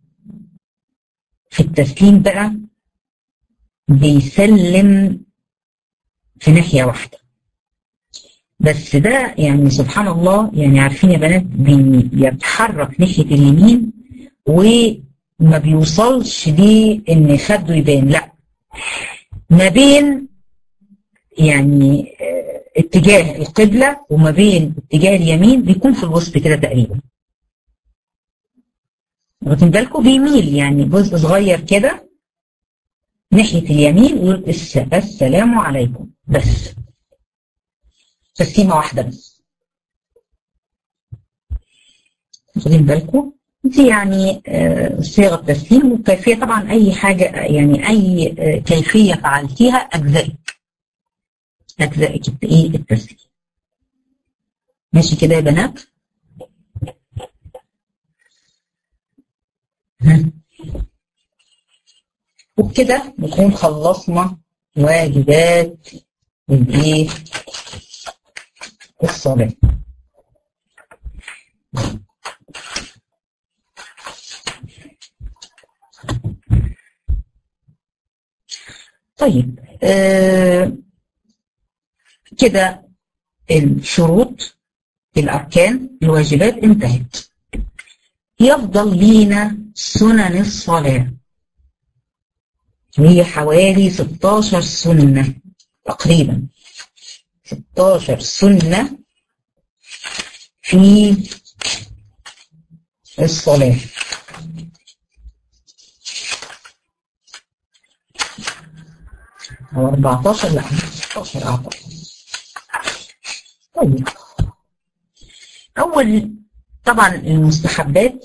في التسليم بقى بيسلم في ناحية واحدة بس ده يعني سبحان الله يعني عارفين يا بنات بيتحرك ناحية اليمين وما بيوصلش ليه ان خده يبان لا ما بين يعني اتجاه القبلة وما بين اتجاه اليمين بيكون في الوسط كده تقريبا واخدين بالكم بيميل يعني جزء صغير كده ناحية اليمين يقول السلام عليكم بس تسليمة واحدة بس واخدين بالكم دي يعني صيغة تسليم وكيفية طبعا أي حاجة يعني أي كيفية فعلتيها أجزائك أجزائك إيه التسليم ماشي كده يا بنات وبكده نكون خلصنا واجبات الايه الصلاة طيب آه كده الشروط الأركان الواجبات انتهت يفضل لينا سنن الصلاة هي حوالي 16 سنة تقريبا 16 سنة في الصلاة أو 14 لا 16 أعتقد طيب أول طبعا المستحبات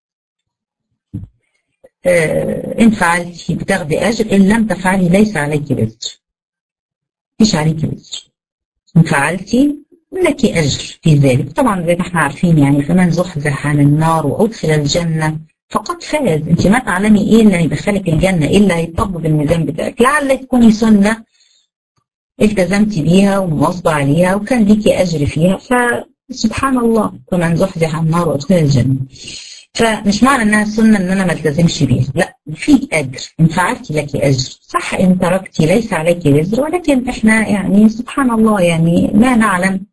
آه إن فعلتي بتاخدي أجر إن لم تفعلي ليس عليك وزر مش عليك وزر إن فعلتي لك أجر في ذلك طبعا زي ما احنا عارفين يعني فمن زحزح عن النار وأدخل الجنة فقد فاز انت ما تعلمي ايه اللي هيدخلك الجنة ايه اللي هيطبق بالميزان بتاعك لعل تكوني سنة التزمتي بيها ومواظبة عليها وكان ليكي أجر فيها فسبحان الله ومن زحزح عن النار وأدخل الجنة فمش معنى انها سنة ان انا ما التزمش بيها لا في اجر ان فعلتي لك اجر صح ان تركتي ليس عليك وزر ولكن احنا يعني سبحان الله يعني ما نعلم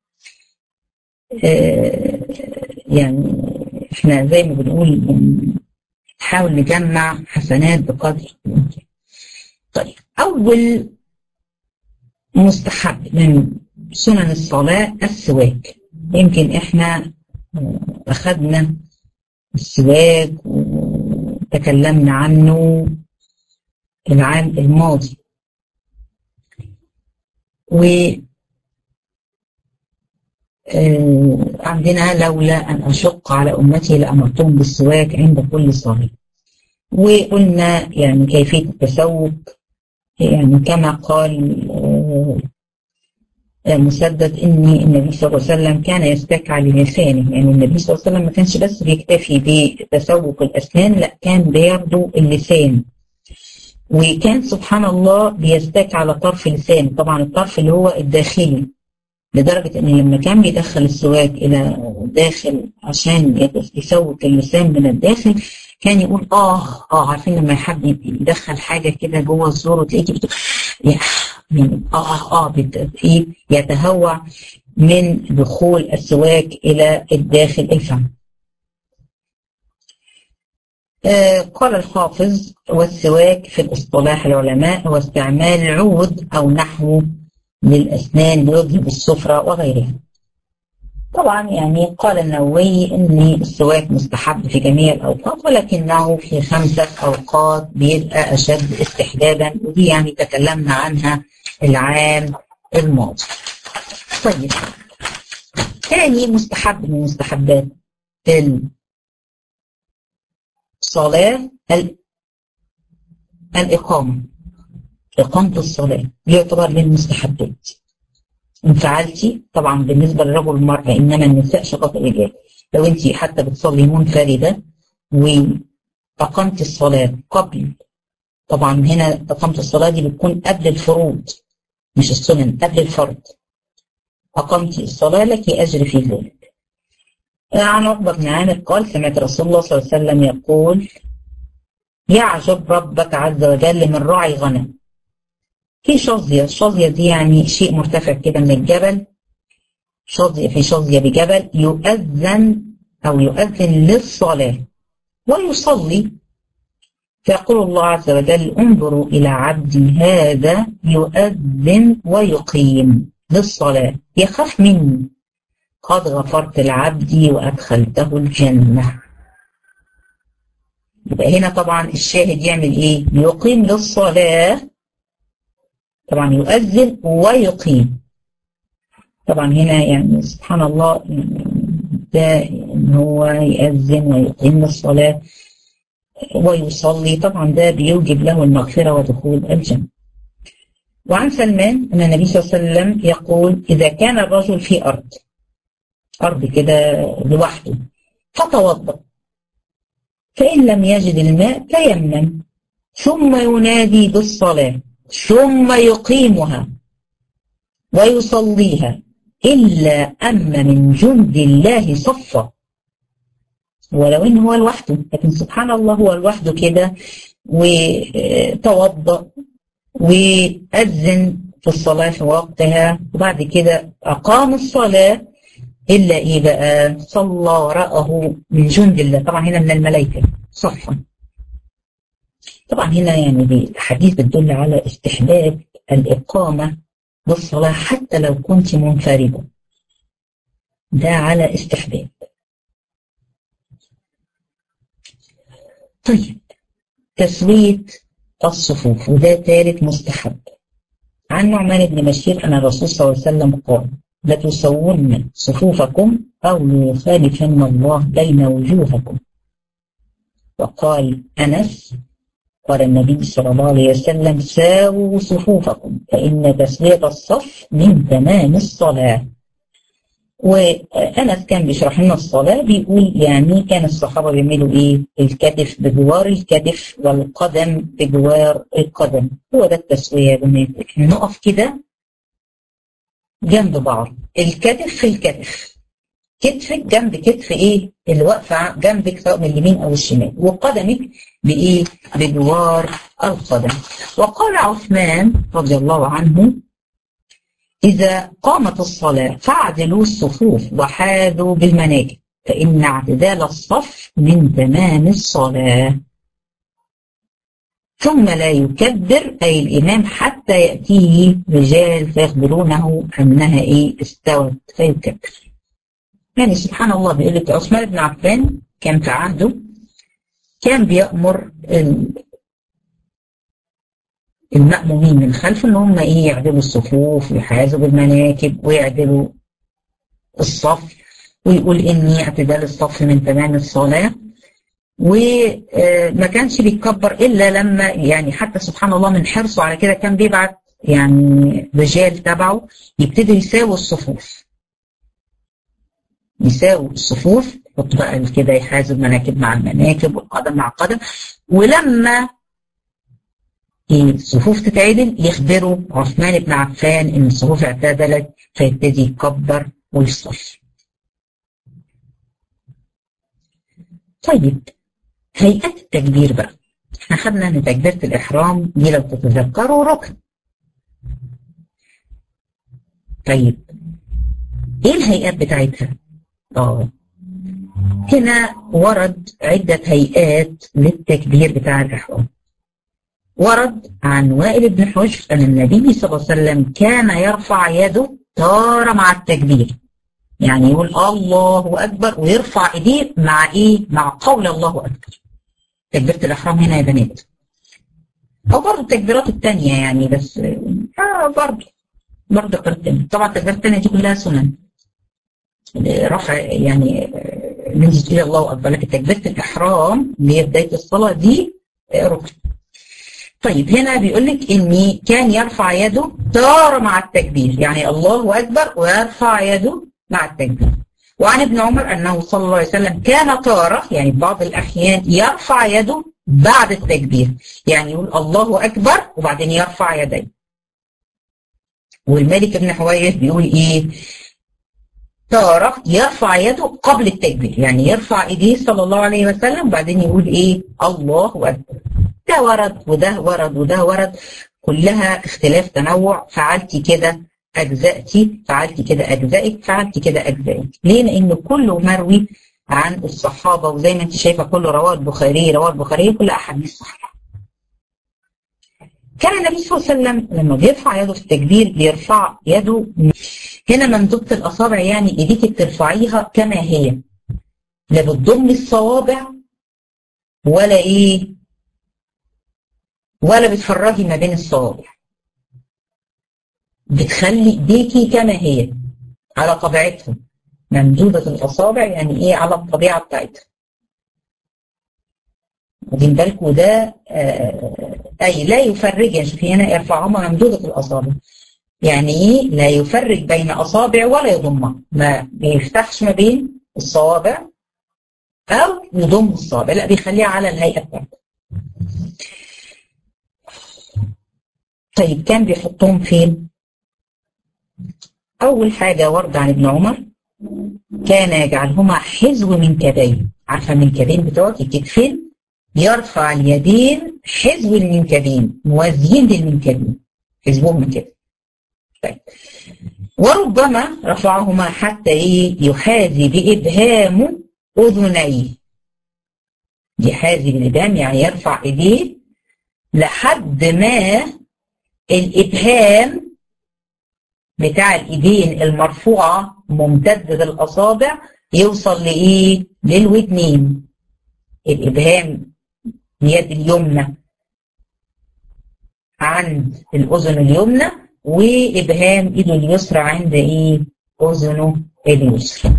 آه يعني احنا زي ما بنقول نحاول نجمع حسنات بقدر الامكان طيب اول مستحب من سنن الصلاة السواك يمكن احنا اخذنا السواك وتكلمنا عنه العام الماضي و عندنا لولا أن أشق على أمتي لأمرتهم بالسواك عند كل صلاة وقلنا يعني كيفية التسوق يعني كما قال مسدد ان النبي صلى الله عليه وسلم كان يستك على لسانه يعني النبي صلى الله عليه وسلم ما كانش بس بيكتفي بتسوق الاسنان لا كان بياخده اللسان وكان سبحان الله بيستك على طرف لسانه طبعا الطرف اللي هو الداخلي لدرجة ان لما كان بيدخل السواك الى داخل عشان يسوق اللسان من الداخل كان يقول اه اه عارفين لما حد يدخل حاجه كده جوه الزور وتلاقيه يعني اه اه بت... ايه يتهوع من دخول السواك الى الداخل الفم. آه قال الحافظ والسواك في الاصطلاح العلماء هو استعمال عود او نحو للاسنان ليذهب السفرة وغيرها. طبعا يعني قال النووي ان السواك مستحب في جميع الاوقات ولكنه في خمسه اوقات بيبقى اشد استحبابا ودي يعني تكلمنا عنها العام الماضي. طيب ثاني مستحب من مستحبات الصلاة الإقامة إقامة الصلاة يعتبر من المستحبات إن فعلتي طبعا بالنسبة للرجل والمرأة إنما النساء شقاق الرجال لو أنت حتى بتصلي منفردة وأقمت الصلاة قبل طبعا هنا إقامة الصلاة دي بتكون قبل الفروض مش السنن قبل الفرض أقمت الصلاة لك أجر في ذلك عن عقبة بن عامر قال سمعت رسول الله صلى الله عليه وسلم يقول يعجب ربك عز وجل من راعي غنم في شظية الشظية دي يعني شيء مرتفع كده من الجبل شظية في شظية بجبل يؤذن أو يؤذن للصلاة ويصلي فيقول الله عز وجل انظروا إلى عبدي هذا يؤذن ويقيم للصلاة يخاف مني قد غفرت لعبدي وأدخلته الجنة يبقى هنا طبعا الشاهد يعمل ايه يقيم للصلاة طبعا يؤذن ويقيم طبعا هنا يعني سبحان الله ده ان هو يأذن ويقيم للصلاة ويصلي طبعا ده بيوجب له المغفرة ودخول الجنة وعن سلمان أن النبي صلى الله عليه وسلم يقول إذا كان الرجل في أرض أرض كده لوحده فتوضأ فإن لم يجد الماء تيمم ثم ينادي بالصلاة ثم يقيمها ويصليها إلا أن من جند الله صفا ولو إن هو لوحده لكن سبحان الله هو لوحده كده وتوضأ وأذن في الصلاة في وقتها وبعد كده أقام الصلاة إلا إيه بقى صلى وراءه من جند الله طبعا هنا من الملائكة صفا طبعا هنا يعني الحديث بتدل على استحباب الإقامة بالصلاة حتى لو كنت منفردة ده على استحباب طيب تسوية الصفوف وده ثالث مستحب عن نعمان بن بشير أن الرسول صلى الله عليه وسلم قال لتسون صفوفكم أو ليخالفن الله بين وجوهكم وقال أنس قال النبي صلى الله عليه وسلم ساووا صفوفكم فإن تسوية الصف من تمام الصلاة وأنس كان بيشرح لنا الصلاة بيقول يعني كان الصحابة بيعملوا إيه الكتف بجوار الكتف والقدم بجوار القدم هو ده التسوية يا بنات نقف كده جنب بعض الكتف في الكتف كتفك جنب كتف ايه اللي واقفه جنبك سواء من اليمين او الشمال وقدمك بايه بجوار القدم وقال عثمان رضي الله عنه إذا قامت الصلاة فاعدلوا الصفوف وحاذوا بالمناكب فإن اعتدال الصف من تمام الصلاة ثم لا يكبر أي الإمام حتى يأتيه رجال فيخبرونه أنها إيه استوت فيكبر يعني سبحان الله بيقول لك عثمان بن عفان كان في عهده كان بيأمر المأمومين من خلفه ان هم ايه يعدلوا الصفوف ويحازوا بالمناكب ويعدلوا الصف ويقول اني اعتدال الصف من تمام الصلاه وما كانش بيتكبر الا لما يعني حتى سبحان الله من حرصه على كده كان بيبعت يعني رجال تبعه يبتدوا يساووا الصفوف يساووا الصفوف يحط بقى كده يحازوا المناكب مع المناكب والقدم مع القدم ولما الصفوف تتعدل يخبروا عثمان بن عفان ان الصفوف اعتدلت فيبتدي يكبر ويصلي. طيب هيئات التكبير بقى احنا خدنا ان تكبيرة الإحرام دي لو تتذكروا ركن طيب ايه الهيئات بتاعتها؟ اه هنا ورد عدة هيئات للتكبير بتاع الإحرام ورد عن وائل بن حجر أن النبي صلى الله عليه وسلم كان يرفع يده تارة مع التكبير يعني يقول الله أكبر ويرفع إيديه مع إيه؟ مع قول الله أكبر تكبيرة الإحرام هنا يا بنات أو برضه التكبيرات التانية يعني بس آه برضه برضه التانية طبعا التكبيرات التانية دي كلها سنن رفع يعني ننزل تقول الله أكبر لكن تكبيرة الإحرام اللي هي بداية الصلاة دي ركن طيب هنا بيقول لك إن كان يرفع يده تارة مع التكبير يعني الله أكبر ويرفع يده مع التكبير وعن ابن عمر أنه صلى الله عليه وسلم كان تارة يعني بعض الأحيان يرفع يده بعد التكبير يعني يقول الله أكبر وبعدين يرفع يديه والملك بن حويرث بيقول إيه تارة يرفع يده قبل التكبير يعني يرفع ايديه صلى الله عليه وسلم وبعدين يقول ايه الله اكبر ده ورد وده ورد وده ورد كلها اختلاف تنوع فعلتي كده اجزأتي فعلتي كده اجزائك فعلتي كده اجزائك ليه لان كله مروي عن الصحابه وزي ما انت شايفه كله رواه البخاري رواه البخاري كل احاديث صحيحه كان النبي صلى الله عليه وسلم لما بيرفع يده في التكبير بيرفع يده هنا ممدودة الأصابع يعني إيديك ترفعيها كما هي لا بتضم الصوابع ولا إيه ولا بتفرجي ما بين الصوابع بتخلي إيديكي كما هي على طبيعتهم ممدودة الأصابع يعني إيه على الطبيعة بتاعتها واخدين بالكم ده آه أي لا يفرج يعني شوفي هنا يرفعهما ممدودة الأصابع يعني ايه لا يفرق بين اصابع ولا يضمها ما بيفتحش ما بين الصوابع او يضم الصوابع لا بيخليها على الهيئه بتاعته طيب كان بيحطهم فين اول حاجه ورد عن ابن عمر كان يجعلهما حزو من كبين عارفه من كبين بتوعك الكتفين يرفع اليدين حزو المنكبين موازيين للمنكبين حزبهم كده طيب وربما رفعهما حتى ايه يحاذي بإبهام أذنيه يحاذي بالإبهام يعني يرفع إيديه لحد ما الإبهام بتاع الإيدين المرفوعة ممتدة الأصابع يوصل لإيه؟ للودنين الإبهام اليد اليمنى عند الأذن اليمنى وإبهام إيده اليسرى عند إيه؟ أذنه اليسرى.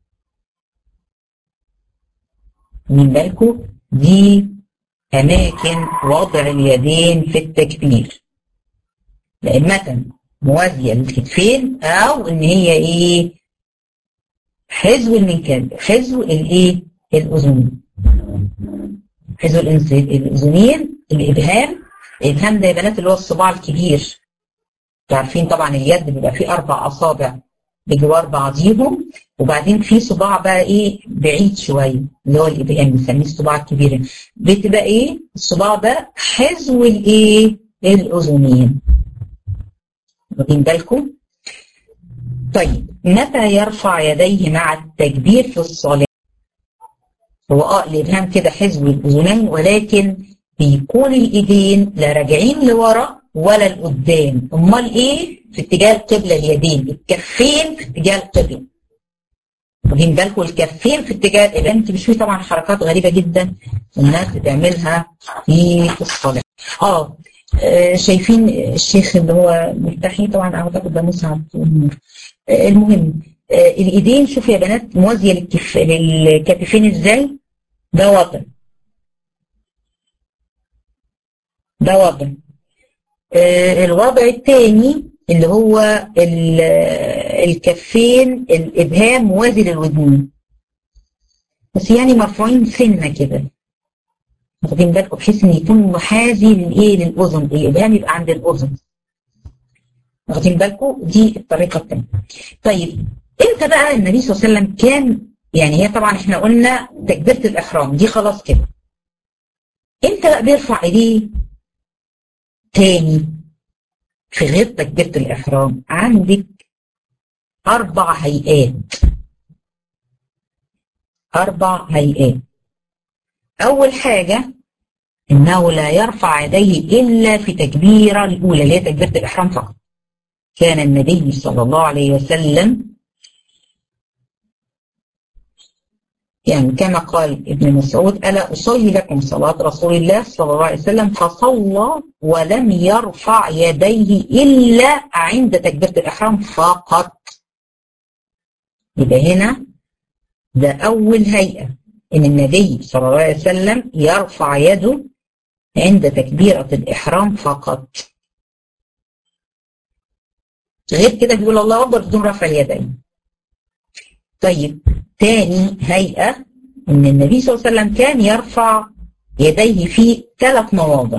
من بالكم دي أماكن وضع اليدين في التكبير. لإما موازية للكتفين أو إن هي إيه؟ حزو المنكب حزو الإيه؟ الأذنين. حزو الأذنين الإبهام الإبهام ده يا بنات اللي هو الصباع الكبير عارفين طبعا اليد بيبقى فيه اربع اصابع بجوار بعضيهم وبعدين في صباع بقى ايه بعيد شويه اللي هو الابهام بنسميه الصباع الكبير بتبقى ايه الصباع ده حذو الايه الاذنين واخدين بالكم طيب متى يرفع يديه مع التكبير في الصلاه هو اه الابهام كده حذو الاذنين ولكن بيكون الايدين لا راجعين لورا ولا لقدام امال ايه في اتجاه القبله اليدين الكفين في اتجاه القبله واخدين بالكم الكفين في اتجاه القبله انت بتشوفي طبعا حركات غريبه جدا الناس بتعملها في الصلاه اه شايفين الشيخ اللي هو ملتحي طبعا اعتقد ده مسعد آه المهم آه الايدين شوفوا يا بنات موازيه للكف للكتفين ازاي ده وضع ده وضع آه الوضع الثاني اللي هو الكفين الابهام موازي للودنين بس يعني مرفوعين سنه كده واخدين بالكم بحيث ان يكون محاذي للايه للاذن الابهام يبقى عند الاذن واخدين بالكم دي الطريقه الثانيه طيب امتى بقى النبي صلى الله عليه وسلم كان يعني هي طبعا احنا قلنا تكبيره الاحرام دي خلاص كده امتى بقى بيرفع ايديه تاني في غير تكبيرة الإحرام عندك أربع هيئات أربع هيئات أول حاجة إنه لا يرفع يديه إلا في تكبيرة الأولى اللي هي تكبيرة الإحرام فقط كان النبي صلى الله عليه وسلم يعني كما قال ابن مسعود ألا أصلي لكم صلاة رسول الله صلى الله عليه وسلم فصلى ولم يرفع يديه إلا عند تكبيرة الإحرام فقط يبقى هنا ده أول هيئة إن النبي صلى الله عليه وسلم يرفع يده عند تكبيرة الإحرام فقط غير كده بيقول الله أكبر بدون رفع اليدين طيب تاني هيئة إن النبي صلى الله عليه وسلم كان يرفع يديه في ثلاث مواضع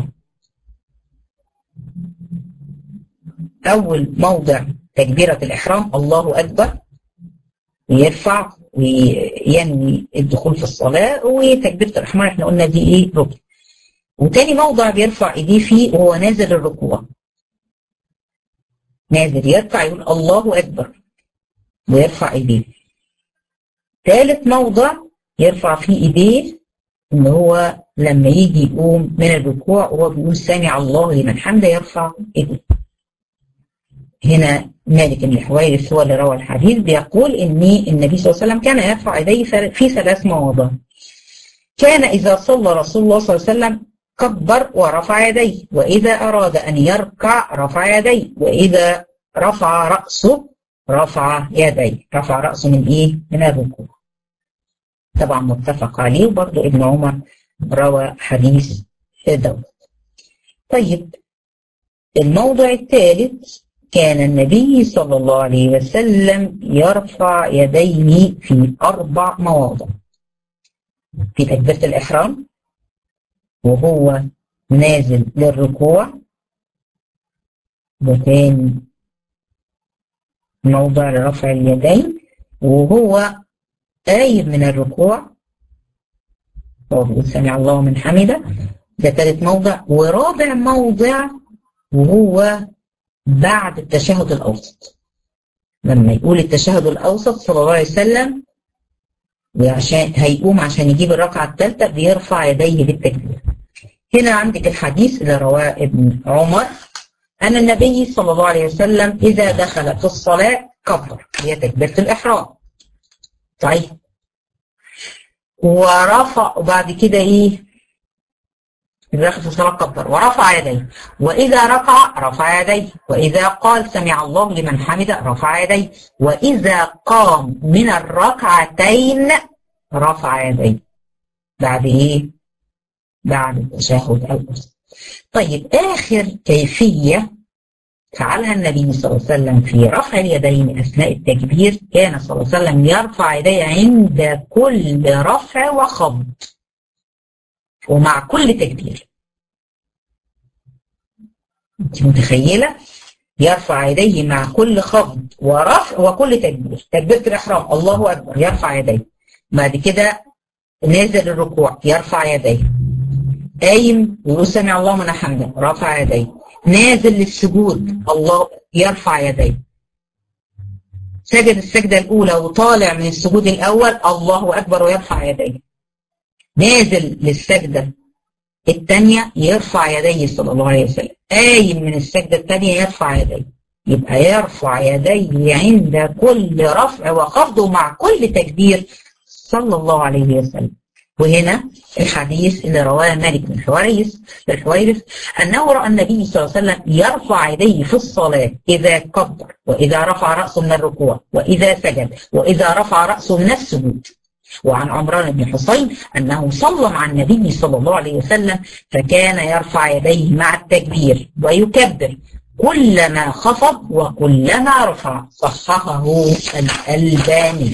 أول موضع تكبيرة الإحرام الله أكبر ويرفع وينوي الدخول في الصلاة وتكبيرة الإحرام احنا قلنا دي إيه ركن وتاني موضع بيرفع إيديه فيه وهو نازل الركوع نازل يرفع يقول الله أكبر ويرفع إيديه ثالث موضع يرفع فيه ايديه ان هو لما يجي يقوم من الركوع وهو بيقول سامع الله لمن حمده يرفع ايديه هنا مالك بن الحويرث هو اللي روى الحديث بيقول ان النبي صلى الله عليه وسلم كان يرفع يديه في ثلاث مواضع كان اذا صلى رسول الله صلى الله عليه وسلم كبر ورفع يديه واذا اراد ان يركع رفع يديه واذا رفع راسه رفع يديه رفع راسه من ايه من الركوع طبعا متفق عليه وبرضه ابن عمر روى حديث دوت طيب الموضع الثالث كان النبي صلى الله عليه وسلم يرفع يديه في أربع مواضع في تكبيرة الإحرام وهو نازل للركوع وثاني موضع لرفع اليدين وهو قايم من الركوع هو بيقول سمع الله من حمده ده ثالث موضع ورابع موضع وهو بعد التشهد الأوسط لما يقول التشهد الأوسط صلى الله عليه وسلم وعشان هيقوم عشان يجيب الركعة الثالثة بيرفع يديه بالتكبير هنا عندك الحديث اللي رواه ابن عمر أن النبي صلى الله عليه وسلم إذا دخل في الصلاة كبر هي تكبيرة الإحرام طيب ورفع وبعد كده ايه داخل في الصلاه كبر ورفع يديه واذا ركع رفع يديه واذا قال سمع الله لمن حمده رفع يديه واذا قام من الركعتين رفع يديه بعد ايه بعد التشهد الاول طيب اخر كيفيه فعلها النبي صلى الله عليه وسلم في رفع اليدين أثناء التكبير كان صلى الله عليه وسلم يرفع يديه عند كل رفع وخفض ومع كل تكبير انت متخيلة يرفع يديه مع كل خفض ورفع وكل تكبير تكبيرة الإحرام الله أكبر يرفع يديه بعد كده نازل الركوع يرفع يديه قايم ويقول سمع الله من حمده رفع يديه نازل للسجود الله يرفع يديه سجد السجدة الأولى وطالع من السجود الأول الله أكبر ويرفع يديه نازل للسجدة الثانية يرفع يديه صلى الله عليه وسلم قايم من السجدة الثانية يرفع يديه يبقى يرفع يديه عند كل رفع وخفض ومع كل تكبير صلى الله عليه وسلم وهنا الحديث اللي رواه مالك بن حويرث الحويرث انه راى النبي صلى الله عليه وسلم يرفع يديه في الصلاه اذا كبر واذا رفع راسه من الركوع واذا سجد واذا رفع راسه من السجود وعن عمران بن حصين انه صلى مع النبي صلى الله عليه وسلم فكان يرفع يديه مع التكبير ويكبر كلما خفض وكلما رفع صححه الالباني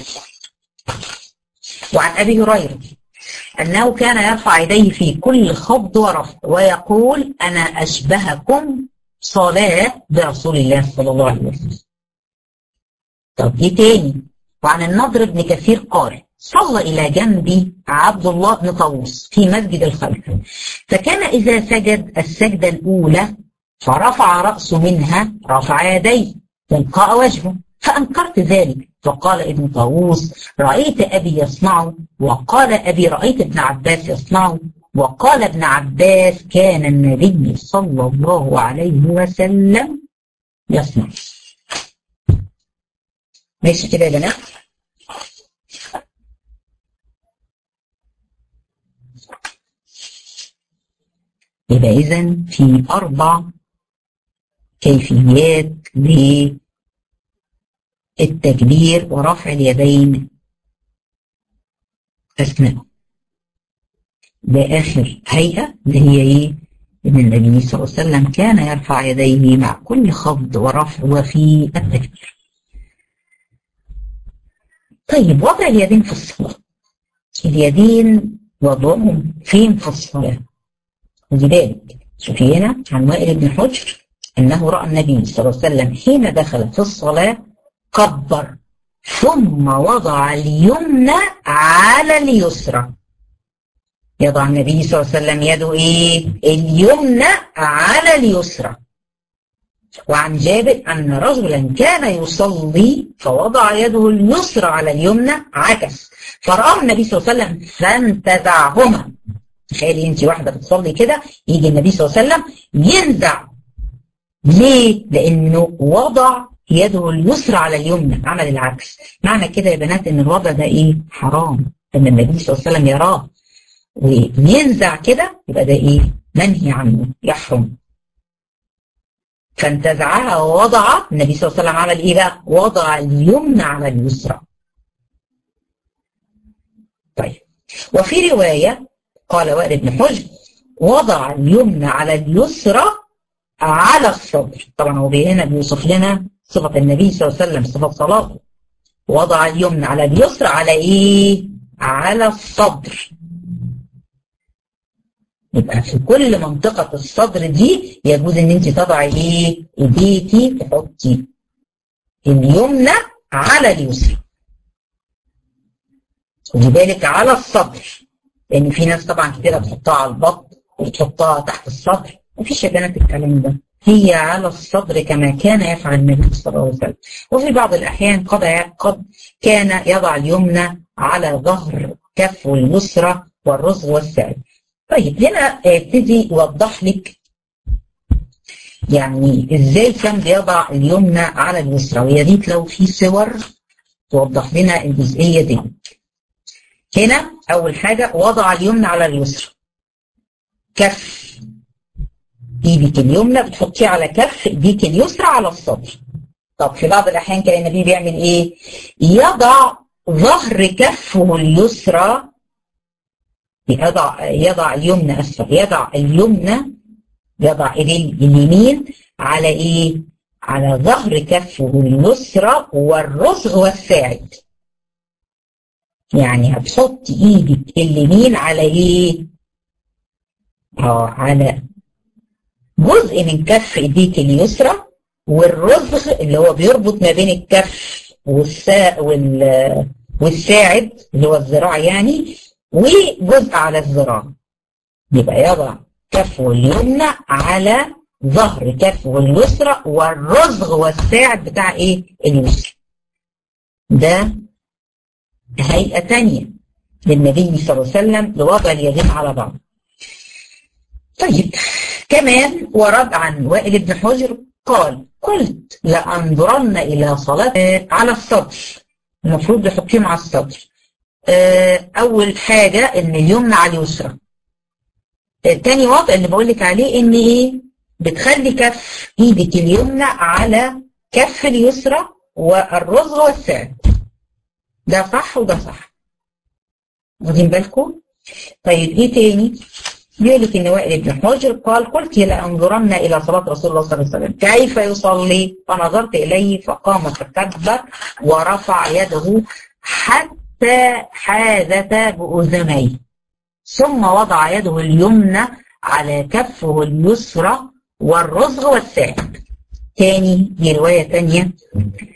وعن ابي هريره أنه كان يرفع يديه في كل خفض ورفع ويقول أنا أشبهكم صلاة برسول الله صلى الله عليه وسلم طب إيه تاني وعن النضر بن كثير قال صلى إلى جنب عبد الله بن طاووس في مسجد الخلف فكان إذا سجد السجدة الأولى فرفع رأسه منها رفع يديه تلقاء وجهه فأنكرت ذلك فقال ابن طاووس رأيت أبي يصنعه وقال أبي رأيت ابن عباس يصنعه وقال ابن عباس كان النبي صلى الله عليه وسلم يصنع ماشي كده يا بنات يبقى إذا في أربع كيفيات للتكبير ورفع اليدين أثناء ده آخر هيئة اللي هي إيه؟ إن النبي صلى الله عليه وسلم كان يرفع يديه مع كل خفض ورفع وفي التكبير. طيب وضع اليدين في الصلاة. اليدين وضعهم فين في الصلاة؟ خدي بالك شوفي هنا عن وائل بن حجر أنه رأى النبي صلى الله عليه وسلم حين دخل في الصلاة كبر ثم وضع اليمنى على اليسرى يضع النبي صلى الله عليه وسلم يده ايه اليمنى على اليسرى وعن جابر أن رجلا كان يصلي فوضع يده اليسرى على اليمنى عكس فرآه النبي صلى الله عليه وسلم فانتزعهما تخيلي انت واحدة بتصلي كده يجي النبي صلى الله عليه وسلم ينزع ليه؟ لأنه وضع يده اليسرى على اليمنى عمل العكس معنى كده يا بنات ان الوضع ده ايه حرام ان النبي صلى الله عليه وسلم يراه وينزع كده يبقى ده ايه منهي عنه يحرم فانتزعها ووضع النبي صلى الله عليه وسلم عمل ايه بقى وضع اليمنى على اليسرى طيب وفي رواية قال وائل بن حجر وضع اليمنى على اليسرى على الصدر طبعا هو هنا بيوصف لنا صفة النبي صلى الله عليه وسلم صفة صلاته وضع اليمنى على اليسرى على ايه على الصدر يبقى في كل منطقة الصدر دي يجوز ان انت تضعي ايه ايديكي تحطي اليمنى على اليسرى خدي بالك على الصدر لان في ناس طبعا كتير بتحطها على البطن وبتحطها تحت الصدر مفيش يا بنات الكلام ده هي على الصدر كما كان يفعل النبي صلى الله عليه وسلم وفي بعض الأحيان قد قد كان يضع اليمنى على ظهر كفه اليسرى والرزق والسعد طيب هنا يبتدي يوضح لك يعني ازاي كان بيضع اليمنى على اليسرى ويا ريت لو في صور توضح لنا الجزئيه دي هنا اول حاجه وضع اليمنى على اليسرى كف ايدك اليمنى بتحطيها على كف ايديك اليسرى على الصدر طب في بعض الاحيان كان النبي بيعمل ايه يضع ظهر كفه اليسرى يضع يضع اليمنى اسفل يضع اليمنى يضع ايديه اليمين على ايه على ظهر كفه اليسرى والرزغ والساعد يعني هتحط ايدك اليمين على ايه اه على جزء من كف ايديك اليسرى والرزغ اللي هو بيربط ما بين الكف والسا وال والساعد اللي هو الذراع يعني وجزء على الذراع يبقى يضع كفه اليمنى على ظهر كفه اليسرى والرزغ والساعد بتاع ايه اليسرى ده هيئة تانية للنبي صلى الله عليه وسلم لوضع اليدين على بعض طيب كمان ورد عن وائل بن حجر قال قلت لأنظرن إلى صلاة على الصدر المفروض يحطيهم على الصدر أول حاجة إن اليمنى على اليسرى تاني وضع اللي بقول لك عليه إن إيه بتخلي كف إيدك اليمنى على كف اليسرى والرزغ والساعد ده صح وده صح واخدين بالكم طيب ايه تاني بيقول لك ان وائل بن حجر قال قلت لانظرن الى صلاه رسول الله صلى الله عليه وسلم كيف يصلي فنظرت اليه فقام فكبر ورفع يده حتى حاذت باذنيه ثم وضع يده اليمنى على كفه اليسرى والرزغ والساعد تاني دي روايه تانيه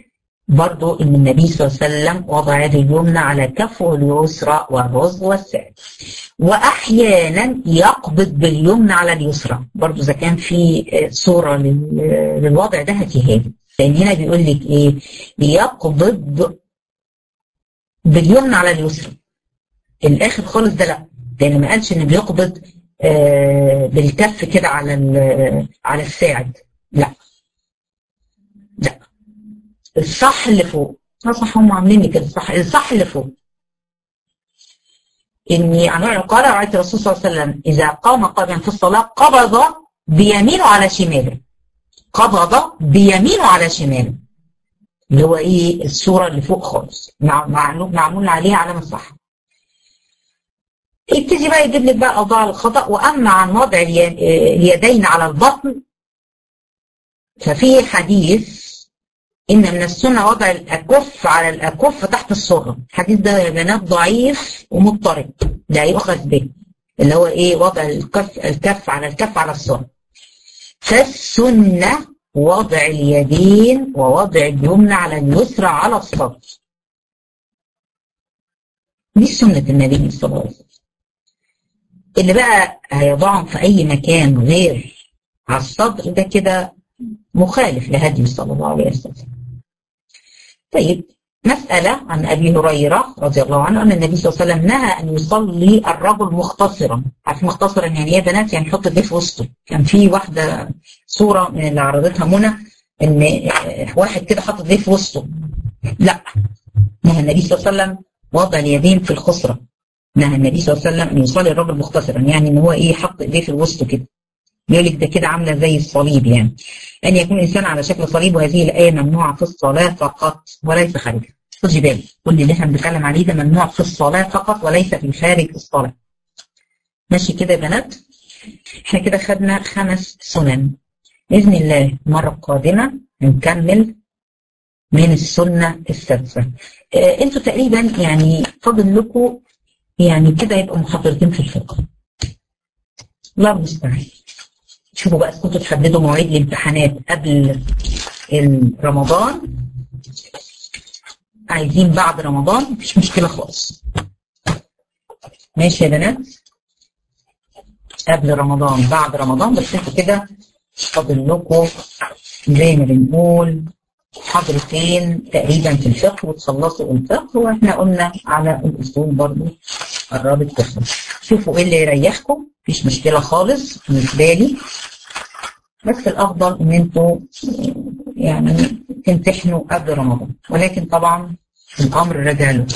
برضو ان النبي صلى الله عليه وسلم وضع يده اليمنى على كفه اليسرى والرز والسعد واحيانا يقبض باليمنى على اليسرى برضو اذا كان في صوره للوضع ده هاتيها لي لان هنا بيقول لك ايه يقبض باليمنى على اليسرى الاخر خالص ده لا لان ما قالش ان بيقبض آه بالكف كده على على الساعد لا لا الصح اللي فوق صح هم عاملين لي كده الصح الصح اللي فوق اني عن قال رايت الرسول صلى الله عليه وسلم اذا قام قائما في الصلاه قبض بيمينه على شماله قبض بيمينه على شماله اللي هو ايه الصوره اللي فوق خالص معلوم معمول عليها علامه صح يبتدي بقى يجيب لك بقى اوضاع الخطا واما عن وضع اليدين على البطن ففي حديث ان من السنه وضع الاكف على الاكف تحت السره الحديث ده يا بنات ضعيف ومضطرب لا يؤخذ به اللي هو ايه وضع الكف الكف على الكف على السره فالسنه وضع اليدين ووضع اليمنى على اليسرى على الصدر دي سنه النبي صلى الله عليه وسلم اللي بقى هيضعهم في اي مكان غير على الصدر ده كده مخالف لهدي صلى الله عليه وسلم طيب مسألة عن أبي هريرة رضي الله عنه أن النبي صلى الله عليه وسلم نهى أن يصلي الرجل مختصرا عارف مختصرا يعني إيه بنات يعني يحط ايديه في وسطه كان في واحدة صورة من اللي عرضتها منى إن واحد كده حاطط ايديه في وسطه لا نهى النبي صلى الله عليه وسلم وضع اليدين في الخصرة نهى النبي صلى الله عليه وسلم أن يصلي الرجل مختصرا يعني إن هو إيه حط ايديه في الوسط كده بيقول لك ده كده عامله زي الصليب يعني ان يكون الانسان على شكل صليب وهذه الايه ممنوعه في الصلاه فقط وليس خارجها خدي بالك كل اللي احنا بنتكلم عليه ده ممنوع في الصلاه فقط وليس في خارج الصلاه ماشي كده يا بنات احنا كده خدنا خمس سنن باذن الله المره القادمه هنكمل من السنه السادسه اه انتوا تقريبا يعني فاضل لكم يعني كده يبقوا محاضرتين في الفقه الله المستعان شوفوا بقى كنتوا تحددوا مواعيد الامتحانات قبل رمضان عايزين بعد رمضان مفيش مشكلة خالص ماشي يا بنات قبل رمضان بعد رمضان بس انتوا كده فاضل لكم زي ما بنقول محاضرتين تقريبا في الفقه وتخلصوا الفقه واحنا قلنا على الاصول برضو قربت تخلص شوفوا ايه اللي يريحكم مفيش مشكله خالص بالنسبه لي بس الافضل ان انتوا يعني تمتحنوا قبل رمضان ولكن طبعا الامر راجع له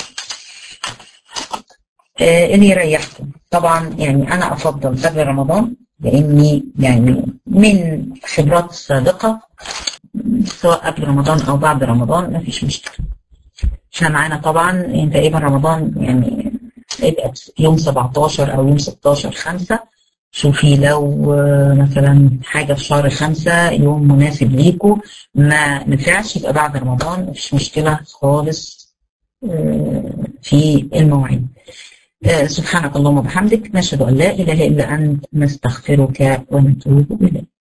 آه اللي يريحكم طبعا يعني انا افضل قبل رمضان لاني يعني من خبرات السابقه سواء قبل رمضان او بعد رمضان ما فيش مشكله احنا معانا طبعا تقريبا رمضان يعني يبقى يوم 17 او يوم 16 5 شوفي لو مثلا حاجة في شهر خمسة يوم مناسب ليكوا ما نفعش يبقى بعد رمضان مفيش مشكلة خالص في المواعيد سبحانك اللهم وبحمدك نشهد أن لا إله إلا أنت نستغفرك ونتوب إليك